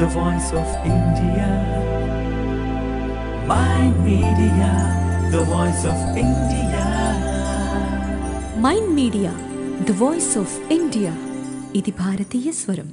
the voice of India. My media, the voice of India. Mind media the voice of India ఇది భారతీయ స్వరం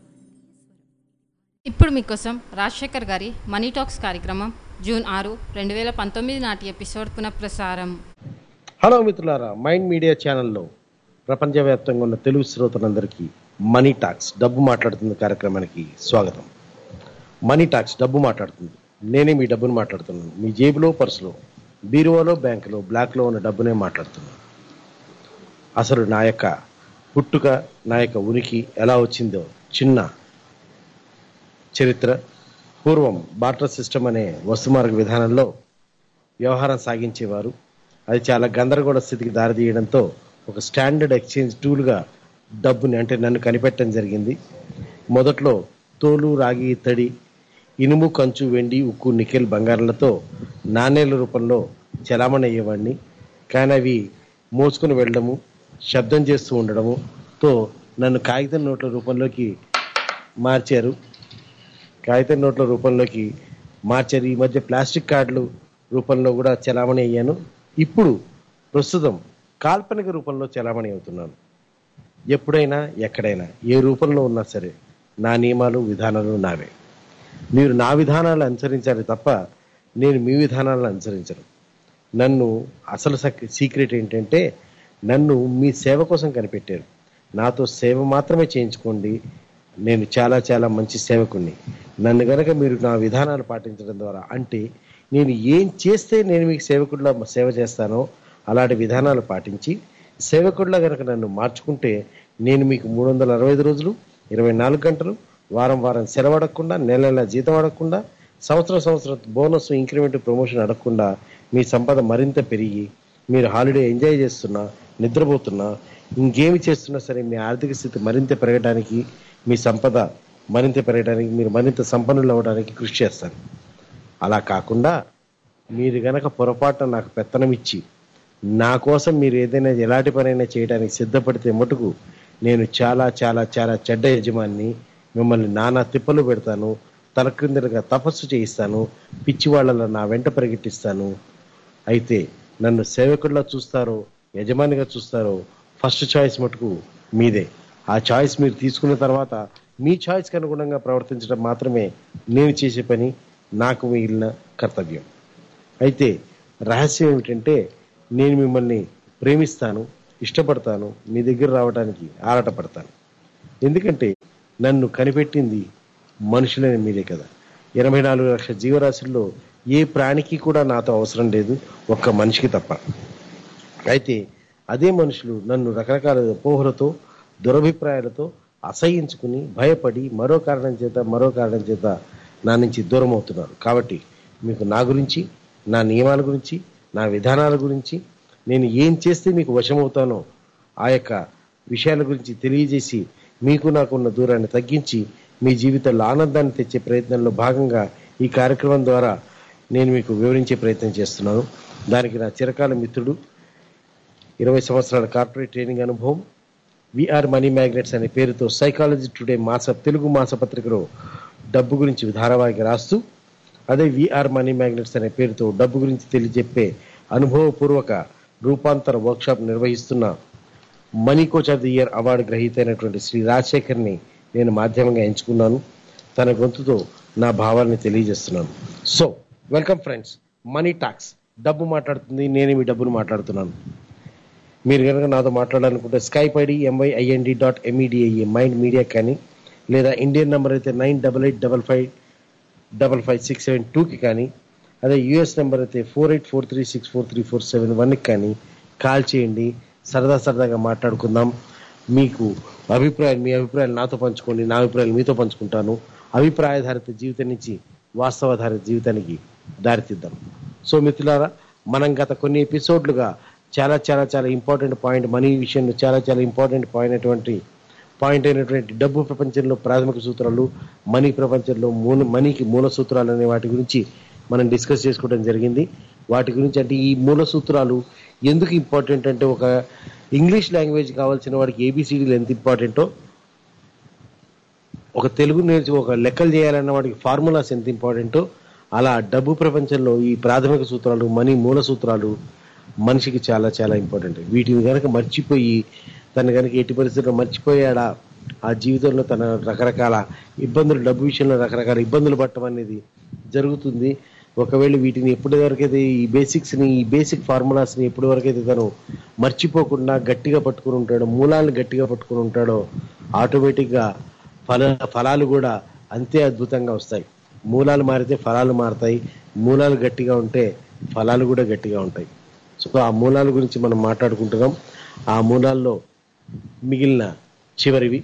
ఇప్పుడు మీకోసం రాజశేఖర్ గారి మనీ టాక్స్ కార్యక్రమం జూన్ ఆరు రెండు వేల పంతొమ్మిది నాటి ఎపిసోడ్ పునఃప్రసారం హలో మిత్రులారా మైండ్ మీడియా ఛానల్లో ప్రపంచవ్యాప్తంగా ఉన్న తెలుగు శ్రోతలందరికీ మనీ టాక్స్ డబ్బు మాట్లాడుతుంది కార్యక్రమానికి స్వాగతం మనీ టాక్స్ డబ్బు మాట్లాడుతుంది నేనే మీ డబ్బును మాట్లాడుతున్నాను మీ జేబులో పర్సులో బీరువాలో బ్యాంకులో బ్లాక్లో ఉన్న డబ్బునే మాట్లాడుతున్నాను అసలు నా యొక్క పుట్టుక నా యొక్క ఉనికి ఎలా వచ్చిందో చిన్న చరిత్ర పూర్వం బార్టర్ సిస్టమ్ అనే వస్తుమార్గ విధానంలో వ్యవహారం సాగించేవారు అది చాలా గందరగోళ స్థితికి దారితీయడంతో ఒక స్టాండర్డ్ ఎక్స్చేంజ్ టూల్గా డబ్బుని అంటే నన్ను కనిపెట్టడం జరిగింది మొదట్లో తోలు రాగి ఇత్తడి ఇనుము కంచు వెండి ఉక్కు నికెల్ బంగారాలతో నాణేల రూపంలో చలామణి అయ్యేవాడిని కానీ అవి మోసుకుని వెళ్ళడము శబ్దం చేస్తూ ఉండడము తో నన్ను కాగితం నోట్ల రూపంలోకి మార్చారు కాగితం నోట్ల రూపంలోకి మార్చారు ఈ మధ్య ప్లాస్టిక్ కార్డులు రూపంలో కూడా చలామణి అయ్యాను ఇప్పుడు ప్రస్తుతం కాల్పనిక రూపంలో చలామణి అవుతున్నాను ఎప్పుడైనా ఎక్కడైనా ఏ రూపంలో ఉన్నా సరే నా నియమాలు విధానాలు నావే మీరు నా విధానాలు అనుసరించాలి తప్ప నేను మీ విధానాలను అనుసరించను నన్ను అసలు సక్- సీక్రెట్ ఏంటంటే నన్ను మీ సేవ కోసం కనిపెట్టారు నాతో సేవ మాత్రమే చేయించుకోండి నేను చాలా చాలా మంచి సేవకుణ్ణి నన్ను గనక మీరు నా విధానాలు పాటించడం ద్వారా అంటే నేను ఏం చేస్తే నేను మీకు సేవకుడిలా సేవ చేస్తానో అలాంటి విధానాలు పాటించి సేవకుడిలా గనక నన్ను మార్చుకుంటే నేను మీకు మూడు వందల అరవై ఐదు రోజులు ఇరవై నాలుగు గంటలు వారం వారం సెలవు అడగకుండా నెల నెల జీతం అడగకుండా సంవత్సరం సంవత్సరం బోనస్ ఇంక్రిమెంట్ ప్రమోషన్ అడగకుండా మీ సంపద మరింత పెరిగి మీరు హాలిడే ఎంజాయ్ చేస్తున్నా నిద్రపోతున్నా ఇంకేమి చేస్తున్నా సరే మీ ఆర్థిక స్థితి మరింత పెరగడానికి మీ సంపద మరింత పెరగడానికి మీరు మరింత సంపన్నులు అవ్వడానికి కృషి చేస్తాను అలా కాకుండా మీరు గనక పొరపాటున నాకు పెత్తనం ఇచ్చి నా కోసం మీరు ఏదైనా ఎలాంటి పనైనా చేయడానికి సిద్ధపడితే మటుకు నేను చాలా చాలా చాలా చెడ్డ యజమాన్ని మిమ్మల్ని నానా తిప్పలు పెడతాను తలక్రిందలుగా తపస్సు చేయిస్తాను పిచ్చి వాళ్ళలో నా వెంట పరిగెట్టిస్తాను అయితే నన్ను సేవకుడిలా చూస్తారో యజమానిగా చూస్తారో ఫస్ట్ చాయిస్ మటుకు మీదే ఆ చాయిస్ మీరు తీసుకున్న తర్వాత మీ చాయిస్కి అనుగుణంగా ప్రవర్తించడం మాత్రమే నేను చేసే పని నాకు మిగిలిన కర్తవ్యం అయితే రహస్యం ఏమిటంటే నేను మిమ్మల్ని ప్రేమిస్తాను ఇష్టపడతాను మీ దగ్గర రావడానికి ఆరాటపడతాను ఎందుకంటే నన్ను కనిపెట్టింది మనుషులైన మీరే కదా ఎనభై నాలుగు లక్షల జీవరాశుల్లో ఏ ప్రాణికి కూడా నాతో అవసరం లేదు ఒక్క మనిషికి తప్ప అయితే అదే మనుషులు నన్ను రకరకాల అపోహలతో దురభిప్రాయాలతో అసహించుకుని భయపడి మరో కారణం చేత మరో కారణం చేత నా నుంచి దూరం అవుతున్నారు కాబట్టి మీకు నా గురించి నా నియమాల గురించి నా విధానాల గురించి నేను ఏం చేస్తే మీకు వశమవుతానో ఆ యొక్క విషయాల గురించి తెలియజేసి మీకు నాకున్న దూరాన్ని తగ్గించి మీ జీవితంలో ఆనందాన్ని తెచ్చే ప్రయత్నంలో భాగంగా ఈ కార్యక్రమం ద్వారా నేను మీకు వివరించే ప్రయత్నం చేస్తున్నాను దానికి నా చిరకాల మిత్రుడు ఇరవై సంవత్సరాల కార్పొరేట్ ట్రైనింగ్ అనుభవం విఆర్ మనీ మ్యాగ్నెట్స్ అనే పేరుతో సైకాలజీ టుడే మాస తెలుగు మాసపత్రికలో డబ్బు గురించి ధారావాహిక రాస్తూ అదే విఆర్ మనీ మ్యాగ్నెట్స్ అనే పేరుతో డబ్బు గురించి తెలియజెప్పే అనుభవపూర్వక రూపాంతర వర్క్షాప్ నిర్వహిస్తున్న money coach of the year award గ్రహీత అయినటువంటి శ్రీ రాజశేఖర్ని నేను మాధ్యమంగా ఎంచుకున్నాను తన గొంతుతో నా భావాల్ని తెలియజేస్తున్నాను so welcome friends money talks డబ్బు మాట్లాడుతుంది నేనే మీ డబ్బును మాట్లాడుతున్నాను మీరు కనుక నాతో మాట్లాడాలనుకుంటే Skype ID M Y I N D dot M E D I A mind media కానీ లేదా ఇండియన్ నెంబర్ అయితే nine double eight double five double five six seven టూకి కానీ అదే యూఎస్ నెంబర్ అయితే four eight four three six four three four seven వన్కి కానీ కాల్ చేయండి సరదా సరదాగా మాట్లాడుకుందాం మీకు అభిప్రాయాలు మీ అభిప్రాయాలు నాతో పంచుకోండి నా అభిప్రాయాలు మీతో పంచుకుంటాను అభిప్రాయాధారిత జీవితం నుంచి వాస్తవాధారిత జీవితానికి దారితీద్దాం సో మిత్రులారా మనం గత కొన్ని ఎపిసోడ్లుగా చాలా చాలా చాలా ఇంపార్టెంట్ పాయింట్ మనీ విషయంలో చాలా చాలా ఇంపార్టెంట్ పాయింట్ అటువంటి పాయింట్ అయినటువంటి డబ్బు ప్రపంచంలో ప్రాథమిక సూత్రాలు మనీ ప్రపంచంలో మూల మనీకి మూల సూత్రాలు అనే వాటి గురించి మనం డిస్కస్ చేసుకోవడం జరిగింది వాటి గురించి అంటే ఈ మూల సూత్రాలు ఎందుకు ఇంపార్టెంట్ అంటే ఒక ఇంగ్లీష్ లాంగ్వేజ్ కావాల్సిన వాడికి ఏబిసిడీలు ఎంత ఇంపార్టెంటో ఒక తెలుగు నేర్చు ఒక లెక్కలు చేయాలన్న వాడికి ఫార్ములాస్ ఎంత ఇంపార్టెంటో అలా డబ్బు ప్రపంచంలో ఈ ప్రాథమిక సూత్రాలు మనీ మూల సూత్రాలు మనిషికి చాలా చాలా ఇంపార్టెంట్ వీటిని కనుక మర్చిపోయి తను కనుక ఎట్టి పరిస్థితుల్లో మర్చిపోయాడా ఆ జీవితంలో తన రకరకాల ఇబ్బందులు డబ్బు విషయంలో రకరకాల ఇబ్బందులు పట్టడం అనేది జరుగుతుంది ఒకవేళ వీటిని ఎప్పటి వరకైతే ఈ బేసిక్స్ ని ఈ బేసిక్ ఫార్ములాస్ ని ఎప్పటి వరకైతే తను మర్చిపోకుండా గట్టిగా పట్టుకుని ఉంటాడో మూలాలను గట్టిగా పట్టుకుని ఉంటాడో ఆటోమేటిక్ గా ఫల ఫలాలు కూడా అంతే అద్భుతంగా వస్తాయి మూలాలు మారితే ఫలాలు మారతాయి మూలాలు గట్టిగా ఉంటే ఫలాలు కూడా గట్టిగా ఉంటాయి సో ఆ మూలాల గురించి మనం మాట్లాడుకుంటున్నాం ఆ మూలాల్లో మిగిలిన చివరివి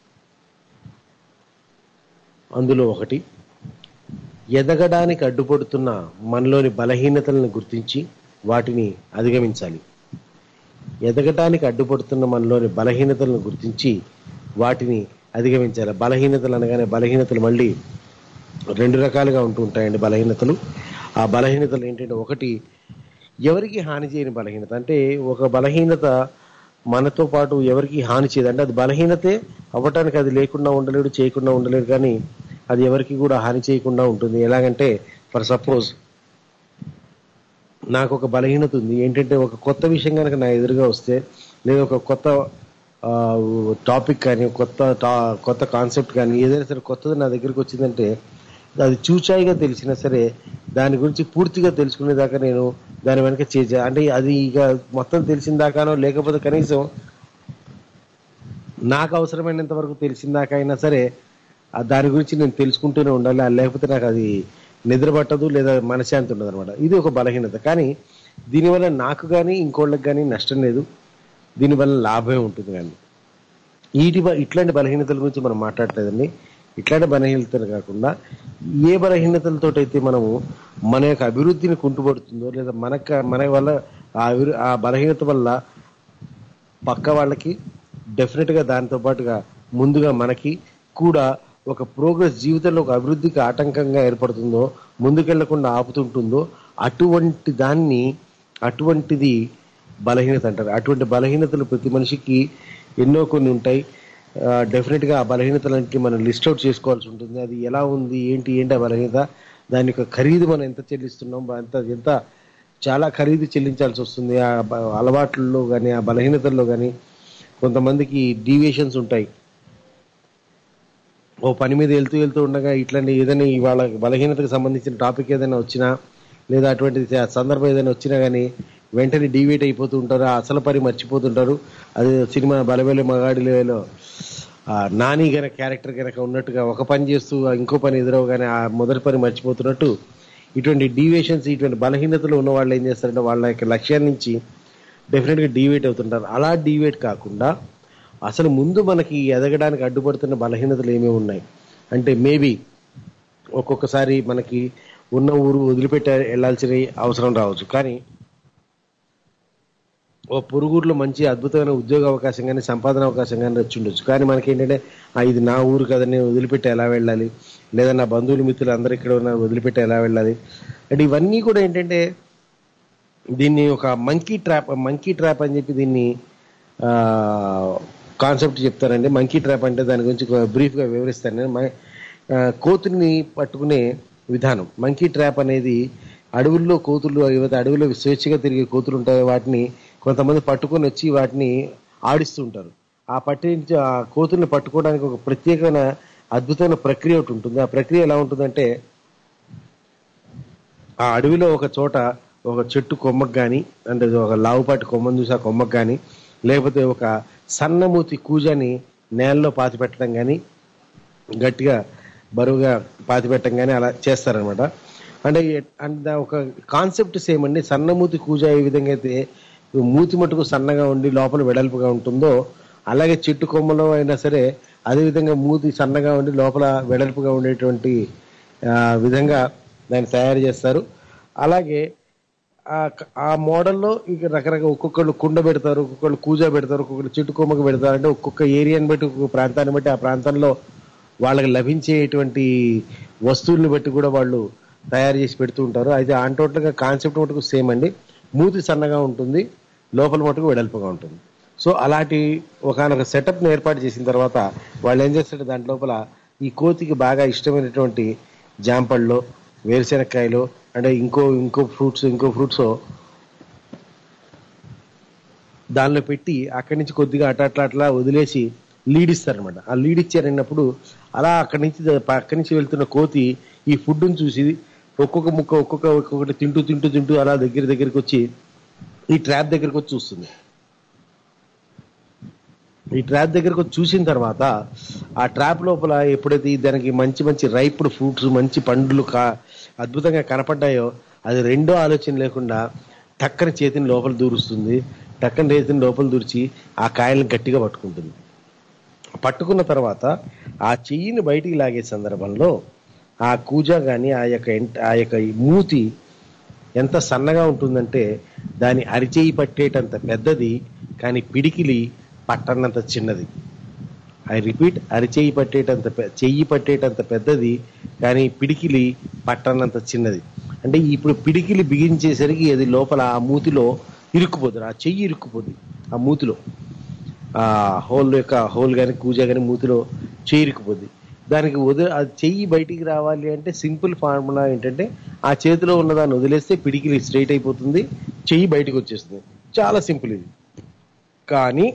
అందులో ఒకటి ఎదగడానికి అడ్డుపడుతున్న మనలోని బలహీనతలను గుర్తించి వాటిని అధిగమించాలి ఎదగటానికి అడ్డుపడుతున్న మనలోని బలహీనతలను గుర్తించి వాటిని అధిగమించాలి బలహీనతలు అనగానే బలహీనతలు మళ్ళీ రెండు రకాలుగా ఉంటూ ఉంటాయండి బలహీనతలు ఆ బలహీనతలు ఏంటంటే ఒకటి ఎవరికి హాని చేయని బలహీనత అంటే ఒక బలహీనత మనతో పాటు ఎవరికి హాని చేయదు అంటే అది బలహీనతే అవ్వటానికి అది లేకుండా ఉండలేడు చేయకుండా ఉండలేడు కానీ అది ఎవరికి కూడా హాని చేయకుండా ఉంటుంది ఎలాగంటే ఫర్ సపోజ్ నాకు ఒక బలహీనత ఉంది ఏంటంటే ఒక కొత్త విషయం కనుక నా ఎదురుగా వస్తే లేదా ఒక కొత్త టాపిక్ కానీ కొత్త టా- కొత్త కాన్సెప్ట్ కానీ ఏదైనా సరే కొత్తది నా దగ్గరికి వచ్చిందంటే అది చూచాయిగా తెలిసినా సరే దాని గురించి పూర్తిగా తెలుసుకునేదాకా నేను దాని వెనక చేసా అంటే అది ఇక మొత్తం తెలిసిన దాకానో లేకపోతే కనీసం నాకు అవసరమైనంత వరకు తెలిసిన దాకా అయినా సరే ఆ దాని గురించి నేను తెలుసుకుంటూనే ఉండాలి ఆ లేకపోతే నాకు అది నిద్ర పట్టదు లేదా మనశ్శాంతి ఉండదు అనమాట ఇది ఒక బలహీనత కానీ దీనివల్ల నాకు కానీ ఇంకోళ్ళకి కానీ నష్టం లేదు దీనివల్ల లాభమే ఉంటుంది కానీ వీటి బ- ఇట్లాంటి బలహీనతల గురించి మనం మాట్లాడలేదండి ఇట్లాంటి బలహీనతలు కాకుండా ఏ బలహీనతలతో అయితే మనము మన యొక్క అభివృద్ధిని కుంటుపడుతుందో లేదా మనక మన వల్ల ఆ అభివృ ఆ బలహీనత వల్ల పక్క వాళ్ళకి డెఫినెట్ గా దాంతో పాటుగా ముందుగా మనకి కూడా ఒక ప్రోగ్రెస్ జీవితంలో ఒక అభివృద్ధికి ఆటంకంగా ఏర్పడుతుందో ముందుకెళ్లకుండా ఆపుతుంటుందో అటువంటి దాన్ని అటువంటిది బలహీనత అంటారు అటువంటి బలహీనతలు ప్రతి మనిషికి ఎన్నో కొన్ని ఉంటాయి డెఫినెట్ గా ఆ బలహీనతలన్నింటినీ మనం లిస్ట్ అవుట్ చేసుకోవాల్సి ఉంటుంది అది ఎలా ఉంది ఏంటి ఏంటి ఆ బలహీనత దాని యొక్క ఖరీదు మనం ఎంత చెల్లిస్తున్నాం ఎంత ఎంత చాలా ఖరీదు చెల్లించాల్సి వస్తుంది ఆ బ- అలవాట్లలో కానీ ఆ బలహీనతల్లో కానీ కొంతమందికి డీవియేషన్స్ ఉంటాయి ఓ పని మీద వెళ్తూ వెళ్తూ ఉండగా ఇట్లాంటి ఏదైనా ఇవాళ బలహీనతకు సంబంధించిన టాపిక్ ఏదైనా వచ్చినా లేదా అటువంటి సందర్భం ఏదైనా వచ్చినా కానీ వెంటనే డీవేట్ అయిపోతూ ఉంటారు ఆ అసలు పని మర్చిపోతుంటారు అది సినిమా బలవేలే మగాడిలో ఆ నాని గన క్యారెక్టర్ గనక ఉన్నట్టుగా ఒక పని చేస్తూ ఆ ఇంకో పని ఎదురవగానే ఆ మొదటి పని మర్చిపోతున్నట్టు ఇటువంటి డీవియేషన్స్ ఇటువంటి బలహీనతలు ఉన్న వాళ్ళు ఏం చేస్తారంటే వాళ్ళ యొక్క లక్ష్యాల నుంచి డెఫినెట్ గా డీవేట్ అవుతుంటారు అలా డీవేట్ కాకుండా అసలు ముందు మనకి ఎదగడానికి అడ్డుపడుతున్న బలహీనతలు ఏమేమి ఉన్నాయి అంటే మేబీ ఒక్కొక్కసారి మనకి ఉన్న ఊరు వదిలిపెట్టి వెళ్ళాల్సిన అవసరం రావచ్చు కానీ ఓ పొరుగురులో మంచి అద్భుతమైన ఉద్యోగ అవకాశం కానీ సంపాదన అవకాశం కానీ వచ్చి ఉండొచ్చు కానీ మనకి ఏంటంటే ఆ, ఇది నా ఊరు కదా నేను వదిలిపెట్టి ఎలా వెళ్ళాలి లేదా నా బంధువులు మిత్రులు అందరు ఇక్కడ ఉన్నారు వదిలిపెట్టి ఎలా వెళ్ళాలి అంటే ఇవన్నీ కూడా ఏంటంటే దీన్ని ఒక మంకీ ట్రాప్ మంకీ ట్రాప్ అని చెప్పి దీన్ని కాన్సెప్ట్ చెప్తారండి మంకీ ట్రాప్ అంటే దాని గురించి బ్రీఫ్ గా వివరిస్తాను నేను మ- ఆ, కోతుల్ని పట్టుకునే విధానం మంకీ ట్రాప్ అనేది అడవుల్లో కోతులు ఏవైతే అడవిలో స్వేచ్ఛగా తిరిగే కోతులు ఉంటాయో వాటిని కొంతమంది పట్టుకొని వచ్చి వాటిని ఆడిస్తూ ఉంటారు ఆ పట్టించి ఆ కోతుల్ని పట్టుకోవడానికి ఒక ప్రత్యేకమైన అద్భుతమైన ప్రక్రియ ఒకటి ఉంటుంది ఆ ప్రక్రియ ఎలా ఉంటుందంటే ఆ అడవిలో ఒక చోట ఒక చెట్టు కొమ్మకు కానీ అంటే ఒక లావుపాటి కొమ్మను చూసి ఆ కొమ్మకు కానీ లేకపోతే ఒక సన్నమూతి కూజని నేలలో పాతి పెట్టడం కానీ గట్టిగా బరువుగా పాతి పెట్టడం కానీ అలా చేస్తారనమాట అంటే ఎ- అంటే ఒక కాన్సెప్ట్ సేమ్ అండి సన్నమూతి కూజ ఏ విధంగా అయితే మూతి మటుకు సన్నగా ఉండి లోపల వెడల్పుగా ఉంటుందో అలాగే చెట్టు కొమ్మలో అయినా సరే అదే విధంగా మూతి సన్నగా ఉండి లోపల వెడల్పుగా ఉండేటువంటి ఆ, విధంగా దాన్ని తయారు చేస్తారు అలాగే ఆ క- ఆ మోడల్లో ఇక రకరకాల ఒక్కొక్కళ్ళు కుండ పెడతారు ఒక్కొక్కళ్ళు కూజ పెడతారు ఒక్కొక్కళ్ళు చెట్టు కొమ్మకు పెడతారు అంటే ఒక్కొక్క ఏరియాని బట్టి ఒక్కొక్క ప్రాంతాన్ని బట్టి ఆ ప్రాంతంలో వాళ్ళకి లభించేటువంటి వస్తువుల్ని బట్టి కూడా వాళ్ళు తయారు చేసి పెడుతూ ఉంటారు అయితే ఆ టోటల్గా కాన్సెప్ట్ మటుకు సేమ్ అండి మూతి సన్నగా ఉంటుంది లోపల మటుకు వెడల్పుగా ఉంటుంది సో అలాంటి ఒకనొక సెటప్ ని ఏర్పాటు చేసిన తర్వాత వాళ్ళు ఏం చేస్తారు దాంట్ లోపల ఈ కోతికి బాగా ఇష్టమైనటువంటి జాంపళ్ళలో వేరుశెనక్కాయలో అంటే ఇంకో ఇంకో ఫ్రూట్స్ ఇంకో ఫ్రూట్స్ దానిలో పెట్టి అక్కడి నుంచి కొద్దిగా అట్లా అట్లా అట్లా వదిలేసి లీడ్ ఇస్తారనమాట ఆ లీడ్ ఇచ్చారన్నప్పుడు అలా అక్కడి నుంచి అక్కడి నుంచి వెళ్తున్న కోతి ఈ ఫుడ్ని చూసి ఒక్కొక్క ముక్క ఒక్కొక్క ఒక్కొక్కటి తింటూ తింటూ తింటూ అలా దగ్గర దగ్గరికి వచ్చి ఈ ట్రాప్ దగ్గరికి వచ్చి చూస్తుంది ఈ ట్రాప్ దగ్గరకు వచ్చి చూసిన తర్వాత ఆ ట్రాప్ లోపల ఎప్పుడైతే ఈ దానికి మంచి మంచి రైపుడ్ ఫ్రూట్స్ మంచి పండ్లు కా అద్భుతంగా కనపడ్డాయో అది రెండో ఆలోచన లేకుండా టక్కన చేతిని లోపల దూరుస్తుంది టక్కన చేతిని లోపల దూర్చి ఆ కాయలను గట్టిగా పట్టుకుంటుంది పట్టుకున్న తర్వాత ఆ చెయ్యిని బయటికి లాగే సందర్భంలో ఆ కూజ కానీ ఆ యొక్క ఎంట- ఆ యొక్క ఈ మూతి ఎంత సన్నగా ఉంటుందంటే దాని అరిచేయి పట్టేటంత పెద్దది కానీ పిడికిలి పట్టనంత చిన్నది ఐ రిపీట్ అరిచేయి పట్టేటంత పె- చెయ్యి పట్టేటంత పెద్దది కానీ పిడికిలి పట్టనంత చిన్నది అంటే ఇప్పుడు పిడికిలి బిగించేసరికి అది లోపల ఆ మూతిలో ఇరుక్కుపోతుంది ఆ చెయ్యి ఇరుక్కుపోతుంది ఆ మూతిలో ఆ హోల్ యొక్క హోల్ కానీ కూజ కానీ మూతిలో చెయ్యి ఇరుక్కుపోద్ది దానికి వద ఆ చెయ్యి బయటికి రావాలి అంటే సింపుల్ ఫార్ములా ఏంటంటే ఆ చేతిలో ఉన్నదాన్ని వదిలేస్తే పిడికిలి స్ట్రైట్ అయిపోతుంది చెయ్యి బయటికి వచ్చేస్తుంది చాలా సింపుల్ ఇది కానీ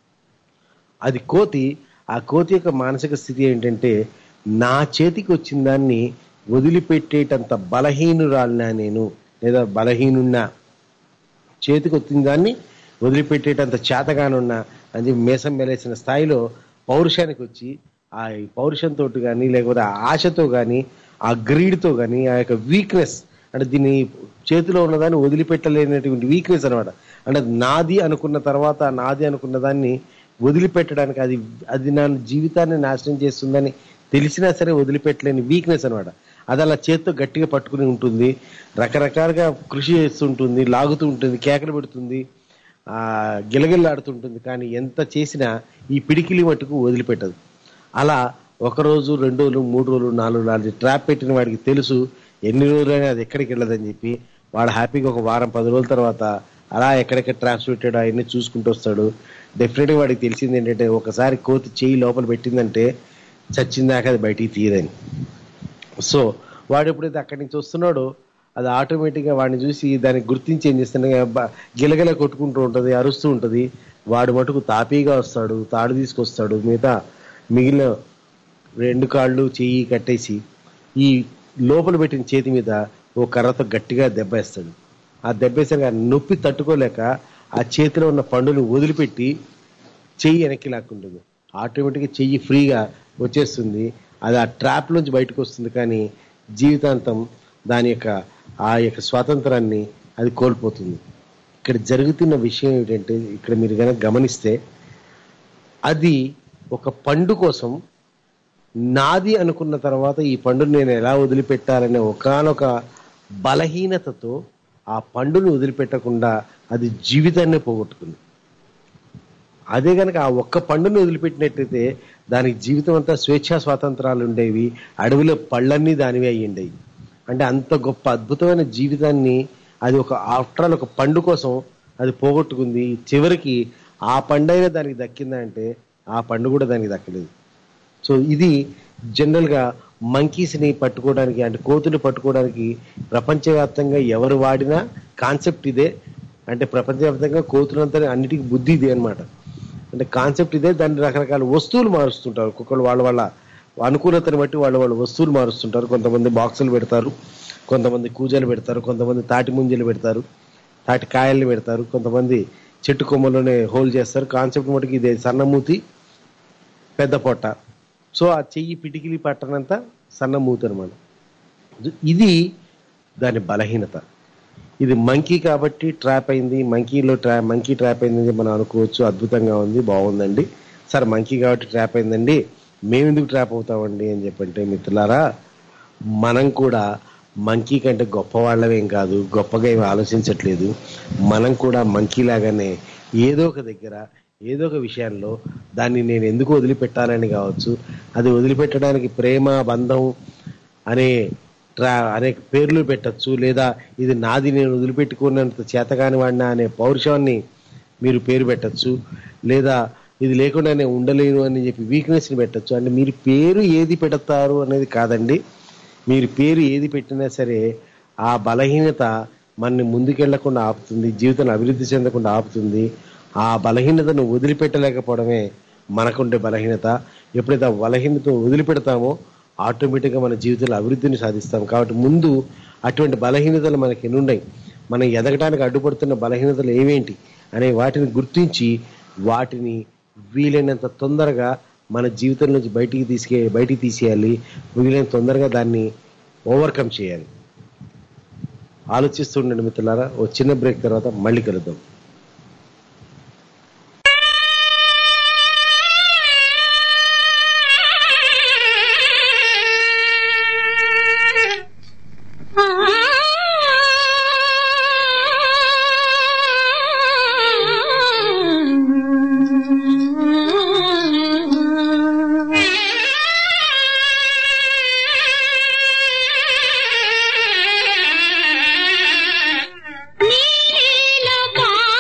అది కోతి ఆ కోతి యొక్క మానసిక స్థితి ఏంటంటే నా చేతికి వచ్చిన దాన్ని వదిలిపెట్టేటంత బలహీనురాలినా నేను లేదా బలహీనున్నా చేతికి వచ్చిన దాన్ని వదిలిపెట్టేటంత చేతగానున్నా అని చెప్పి మేసం మెలేసిన స్థాయిలో పౌరుషానికి వచ్చి ఆ పౌరుషంతో కానీ లేకపోతే ఆ ఆశతో కానీ ఆ గ్రీడ్తో కానీ ఆ యొక్క వీక్నెస్ అంటే దీన్ని చేతిలో ఉన్నదాన్ని వదిలిపెట్టలేనటువంటి వీక్నెస్ అనమాట అంటే అది నాది అనుకున్న తర్వాత నాది అనుకున్న దాన్ని వదిలిపెట్టడానికి అది అది నా జీవితాన్ని నాశనం చేస్తుందని తెలిసినా సరే వదిలిపెట్టలేని వీక్నెస్ అనమాట అది అలా చేత్తో గట్టిగా పట్టుకుని ఉంటుంది రకరకాలుగా కృషి చేస్తుంటుంది లాగుతూ ఉంటుంది కేకలు పెడుతుంది ఆ గిలగిల్లాడుతుంటుంది కానీ ఎంత చేసినా ఈ పిడికిలి మట్టుకు వదిలిపెట్టదు అలా ఒక రోజు రెండు రోజులు మూడు రోజులు నాలుగు నాలుగు ట్రాప్ పెట్టిన వాడికి తెలుసు ఎన్ని రోజులైనా అది ఎక్కడికి వెళ్ళదని చెప్పి వాడు హ్యాపీగా ఒక వారం పది రోజుల తర్వాత అలా ఎక్కడెక్కడ ట్రాప్స్ పెట్టాడో అవన్నీ చూసుకుంటూ వస్తాడు డెఫినెట్గా వాడికి తెలిసింది ఏంటంటే ఒకసారి కోతి చెయ్యి లోపల పెట్టిందంటే చచ్చిందాక అది బయటికి తీయదని సో వాడు ఎప్పుడైతే అక్కడి నుంచి వస్తున్నాడో అది ఆటోమేటిక్గా వాడిని చూసి దాన్ని గుర్తించి ఏం చేస్తాడు గిలగిల కొట్టుకుంటూ ఉంటుంది అరుస్తూ ఉంటుంది వాడు మటుకు తాపీగా వస్తాడు తాడు తీసుకొస్తాడు మిగతా మిగిలిన రెండు కాళ్ళు చెయ్యి కట్టేసి ఈ లోపల పెట్టిన చేతి మీద ఓ కర్రతో గట్టిగా దెబ్బేస్తాడు ఆ దెబ్బేసరికి ఆ నొప్పి తట్టుకోలేక ఆ చేతిలో ఉన్న పండుని వదిలిపెట్టి చెయ్యి వెనక్కి లాక్కుంటుంది ఆటోమేటిక్గా చెయ్యి ఫ్రీగా వచ్చేస్తుంది అది ఆ ట్రాప్ నుంచి బయటకు వస్తుంది కానీ జీవితాంతం దాని యొక్క ఆ యొక్క స్వాతంత్రాన్ని అది కోల్పోతుంది ఇక్కడ జరుగుతున్న విషయం ఏంటంటే ఇక్కడ మీరు కనుక గమనిస్తే అది ఒక పండు కోసం నాది అనుకున్న తర్వాత ఈ పండుని నేను ఎలా వదిలిపెట్టాలనే ఒకానొక బలహీనతతో ఆ పండుని వదిలిపెట్టకుండా అది జీవితాన్నే పోగొట్టుకుంది అదే కనుక ఆ ఒక్క పండుని వదిలిపెట్టినట్టయితే దానికి జీవితం అంతా స్వేచ్ఛా స్వాతంత్రాలు ఉండేవి అడవిలో పళ్ళన్నీ దానివే అయ్యి ఉండేవి అంటే అంత గొప్ప అద్భుతమైన జీవితాన్ని అది ఒక ఆఫ్టర్ ఆల్ ఒక పండు కోసం అది పోగొట్టుకుంది చివరికి ఆ పండైనా దానికి దక్కిందంటే ఆ పండు కూడా దానికి దక్కలేదు సో ఇది జనరల్గా మంకీస్ని పట్టుకోవడానికి అంటే కోతులు పట్టుకోవడానికి ప్రపంచవ్యాప్తంగా ఎవరు వాడినా కాన్సెప్ట్ ఇదే అంటే ప్రపంచవ్యాప్తంగా కోతులంతా అన్నిటికీ బుద్ధి ఇదే అనమాట అంటే కాన్సెప్ట్ ఇదే దాన్ని రకరకాల వస్తువులు మారుస్తుంటారు ఒక్కొక్కరు వాళ్ళ వాళ్ళ అనుకూలతని బట్టి వాళ్ళ వాళ్ళ వస్తువులు మారుస్తుంటారు కొంతమంది బాక్సులు పెడతారు కొంతమంది కూజలు పెడతారు కొంతమంది తాటి ముంజలు పెడతారు తాటి కాయల్ని పెడతారు కొంతమంది చెట్టు కొమ్మలోనే హోల్ చేస్తారు కాన్సెప్ట్ మటుకు ఇదే సన్నమూతి పెద్ద పొట్ట సో ఆ చెయ్యి పిటికిలి పట్టనంత సన్నమూతి అనమాట ఇది దాని బలహీనత ఇది మంకీ కాబట్టి ట్రాప్ అయింది మంకీలో ట్రా మంకీ ట్రాప్ అయిందని మనం అనుకోవచ్చు అద్భుతంగా ఉంది బాగుందండి సార్ మంకీ కాబట్టి ట్రాప్ అయిందండి మేము ఎందుకు ట్రాప్ అవుతామండి అని చెప్పంటే మిత్రులారా మనం కూడా మంకీ కంటే గొప్ప వాళ్ళమేం కాదు గొప్పగా ఏమి ఆలోచించట్లేదు మనం కూడా మంకీ లాగానే ఏదో ఒక దగ్గర ఏదో ఒక విషయాల్లో దాన్ని నేను ఎందుకు వదిలిపెట్టాలని కావచ్చు అది వదిలిపెట్టడానికి ప్రేమ బంధం అనే ట్రా అనేక పేర్లు పెట్టచ్చు లేదా ఇది నాది నేను వదిలిపెట్టుకున్నంత చేతగాని వాడినా అనే పౌరుషాన్ని మీరు పేరు పెట్టచ్చు లేదా ఇది లేకుండా నేను ఉండలేను అని చెప్పి వీక్నెస్ని పెట్టచ్చు అంటే మీరు పేరు ఏది పెడతారు అనేది కాదండి మీరు పేరు ఏది పెట్టినా సరే ఆ బలహీనత మనని ముందుకెళ్లకుండా ఆపుతుంది జీవితాన్ని అభివృద్ధి చెందకుండా ఆపుతుంది ఆ బలహీనతను వదిలిపెట్టలేకపోవడమే మనకుండే బలహీనత ఎప్పుడైతే ఆ బలహీనతను వదిలిపెడతామో ఆటోమేటిక్గా మన జీవితంలో అభివృద్ధిని సాధిస్తాం కాబట్టి ముందు అటువంటి బలహీనతలు మనకి ఎన్ని ఉన్నాయి మనం ఎదగడానికి అడ్డుపడుతున్న బలహీనతలు ఏమేంటి అనే వాటిని గుర్తించి వాటిని వీలైనంత తొందరగా మన జీవితం నుంచి బయటికి తీసుకే బయటికి తీసేయాలి వీలైనంత తొందరగా దాన్ని ఓవర్కమ్ చేయాలి ఆలోచిస్తూ ఉండండి మిత్రులారా ఓ చిన్న బ్రేక్ తర్వాత మళ్ళీ కలుద్దాం నీల పా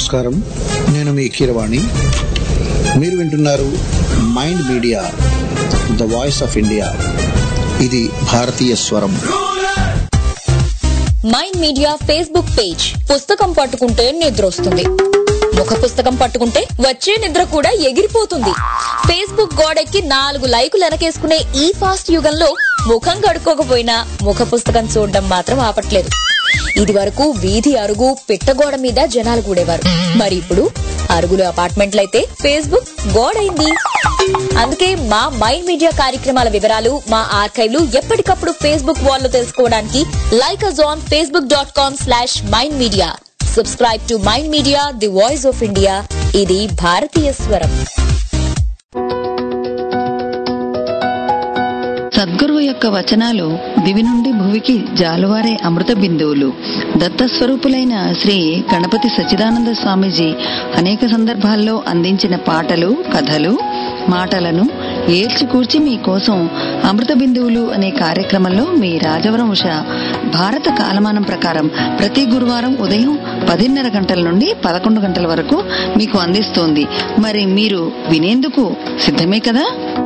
నమస్కారం నేను మీ కీరవాణి మీరు వింటున్నారు mind media the voice of India ఇది భారతీయ స్వరం మైండ్ మీడియా ఫేస్బుక్ పేజ్ పుస్తకం పట్టుకుంటే నిద్ర వస్తుంది ముఖ పుస్తకం పట్టుకుంటే వచ్చే నిద్ర కూడా ఎగిరిపోతుంది ఫేస్బుక్ గోడెక్కి నాలుగు లైకులు వెనకేసుకునే ఈ ఫాస్ట్ యుగంలో ముఖం కడుక్కోకపోయినా ముఖ పుస్తకం చూడడం మాత్రం ఆపట్లేదు ఇది వరకు వీధి అరుగు పిట్టగోడ మీద జనాలు కూడేవారు మరి ఇప్పుడు అరుగులు అపార్ట్మెంట్లయితే ఫేస్బుక్ గోడైంది అందుకే మా మైండ్ మీడియా కార్యక్రమాల వివరాలు మా ఆర్కైవ్లు ఎప్పటికప్పుడు ఫేస్బుక్ వాల్లో తెలుసుకోవడానికి like us on Facebook dot com slash mind media subscribe to mind media the voice of India ఇది భారతీయ స్వరం సద్గురువు యొక్క వచనాలు దివి నుండి భువికి జాలువారే అమృత బిందువులు దత్తస్వరూపులైన శ్రీ గణపతి సచ్చిదానంద స్వామీజీ అనేక సందర్భాల్లో అందించిన పాటలు కథలు మాటలను ఏల్చికూర్చి మీకోసం అమృత బిందువులు అనే కార్యక్రమంలో మీ రాజవరం ఉష భారత కాలమానం ప్రకారం ప్రతి గురువారం ఉదయం పదిన్నర గంటల నుండి పదకొండు గంటల వరకు మీకు అందిస్తోంది మరి మీరు వినేందుకు సిద్ధమే కదా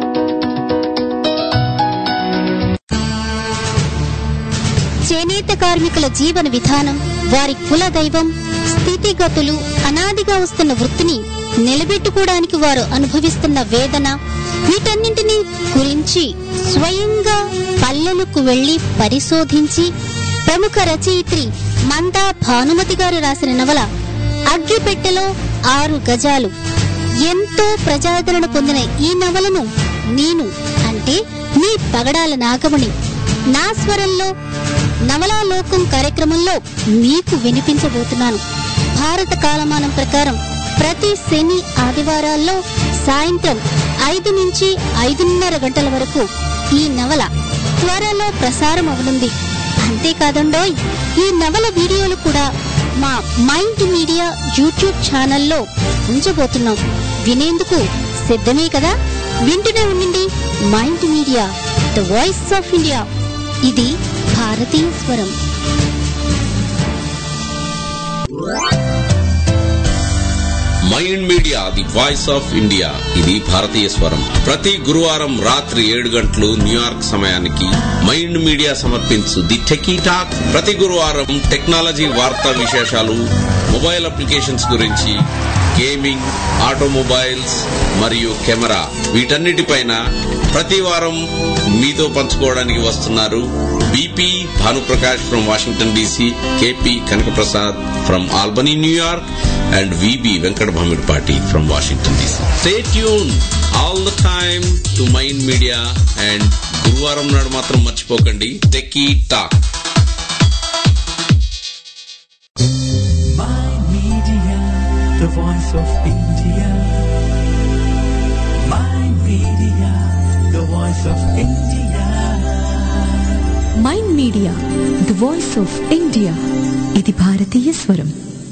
చేనేత కార్మికుల జీవన విధానం వారి కుల దైవం స్థితిగతులు అనాదిగా వస్తున్న వృత్తిని నిలబెట్టుకోవడానికి వారు అనుభవిస్తున్న వేదన వీటన్నింటినీ గురించి స్వయంగా పల్లెలకు వెళ్లి పరిశోధించి ప్రముఖ రచయిత్రి మందా భానుమతి గారు రాసిన నవల అగ్గిపెట్టెలో ఆరు గజాలు ఎంతో ప్రజాదరణ పొందిన ఈ నవలను నేను అంటే మీ పగడాల నాగమణి నా స్వరంలో నవలాలోకం కార్యక్రమంలో మీకు వినిపించబోతున్నాను భారత కాలమానం ప్రకారం ప్రతి శని ఆదివారాల్లో సాయంత్రం ఐదు నుంచి ఐదున్నర గంటల వరకు ఈ నవల త్వరలో ప్రసారం అవనుంది అంతేకాదండోయ్ ఈ నవల వీడియోలు కూడా మా మైండ్ మీడియా యూట్యూబ్ ఛానల్లో ఉంచబోతున్నాం వినేందుకు సిద్ధమే కదా వింటూనే ఉండండి mind media the voice of India ఇది భారతీయ స్వరం mind media the voice of India ఇది భారతీయ స్వరం ప్రతి గురువారం రాత్రి ఏడు గంటలు న్యూయార్క్ సమయానికి మైండ్ మీడియా సమర్పించు ది టెకీ టాక్ ప్రతి గురువారం టెక్నాలజీ వార్తా విశేషాలు మొబైల్ అప్లికేషన్స్ గురించి గేమింగ్ ఆటోమొబైల్స్ మరియు కెమెరా వీటన్నిటిపైన ప్రతి వారం మీతో పంచుకోవడానికి వస్తున్నారు BP Bhanuprakash from Washington DC KP Kanakaprasad from Albany New York and VB Venkat Bhamirpati from Washington DC. Stay tuned all the time to Mind Media and గురువారం నాడు మాత్రం మర్చిపోకండి techie talk Mind Media, the voice of India. Mind Media, the voice of India. Mind media the voice of India ఇది భారతీయ స్వరం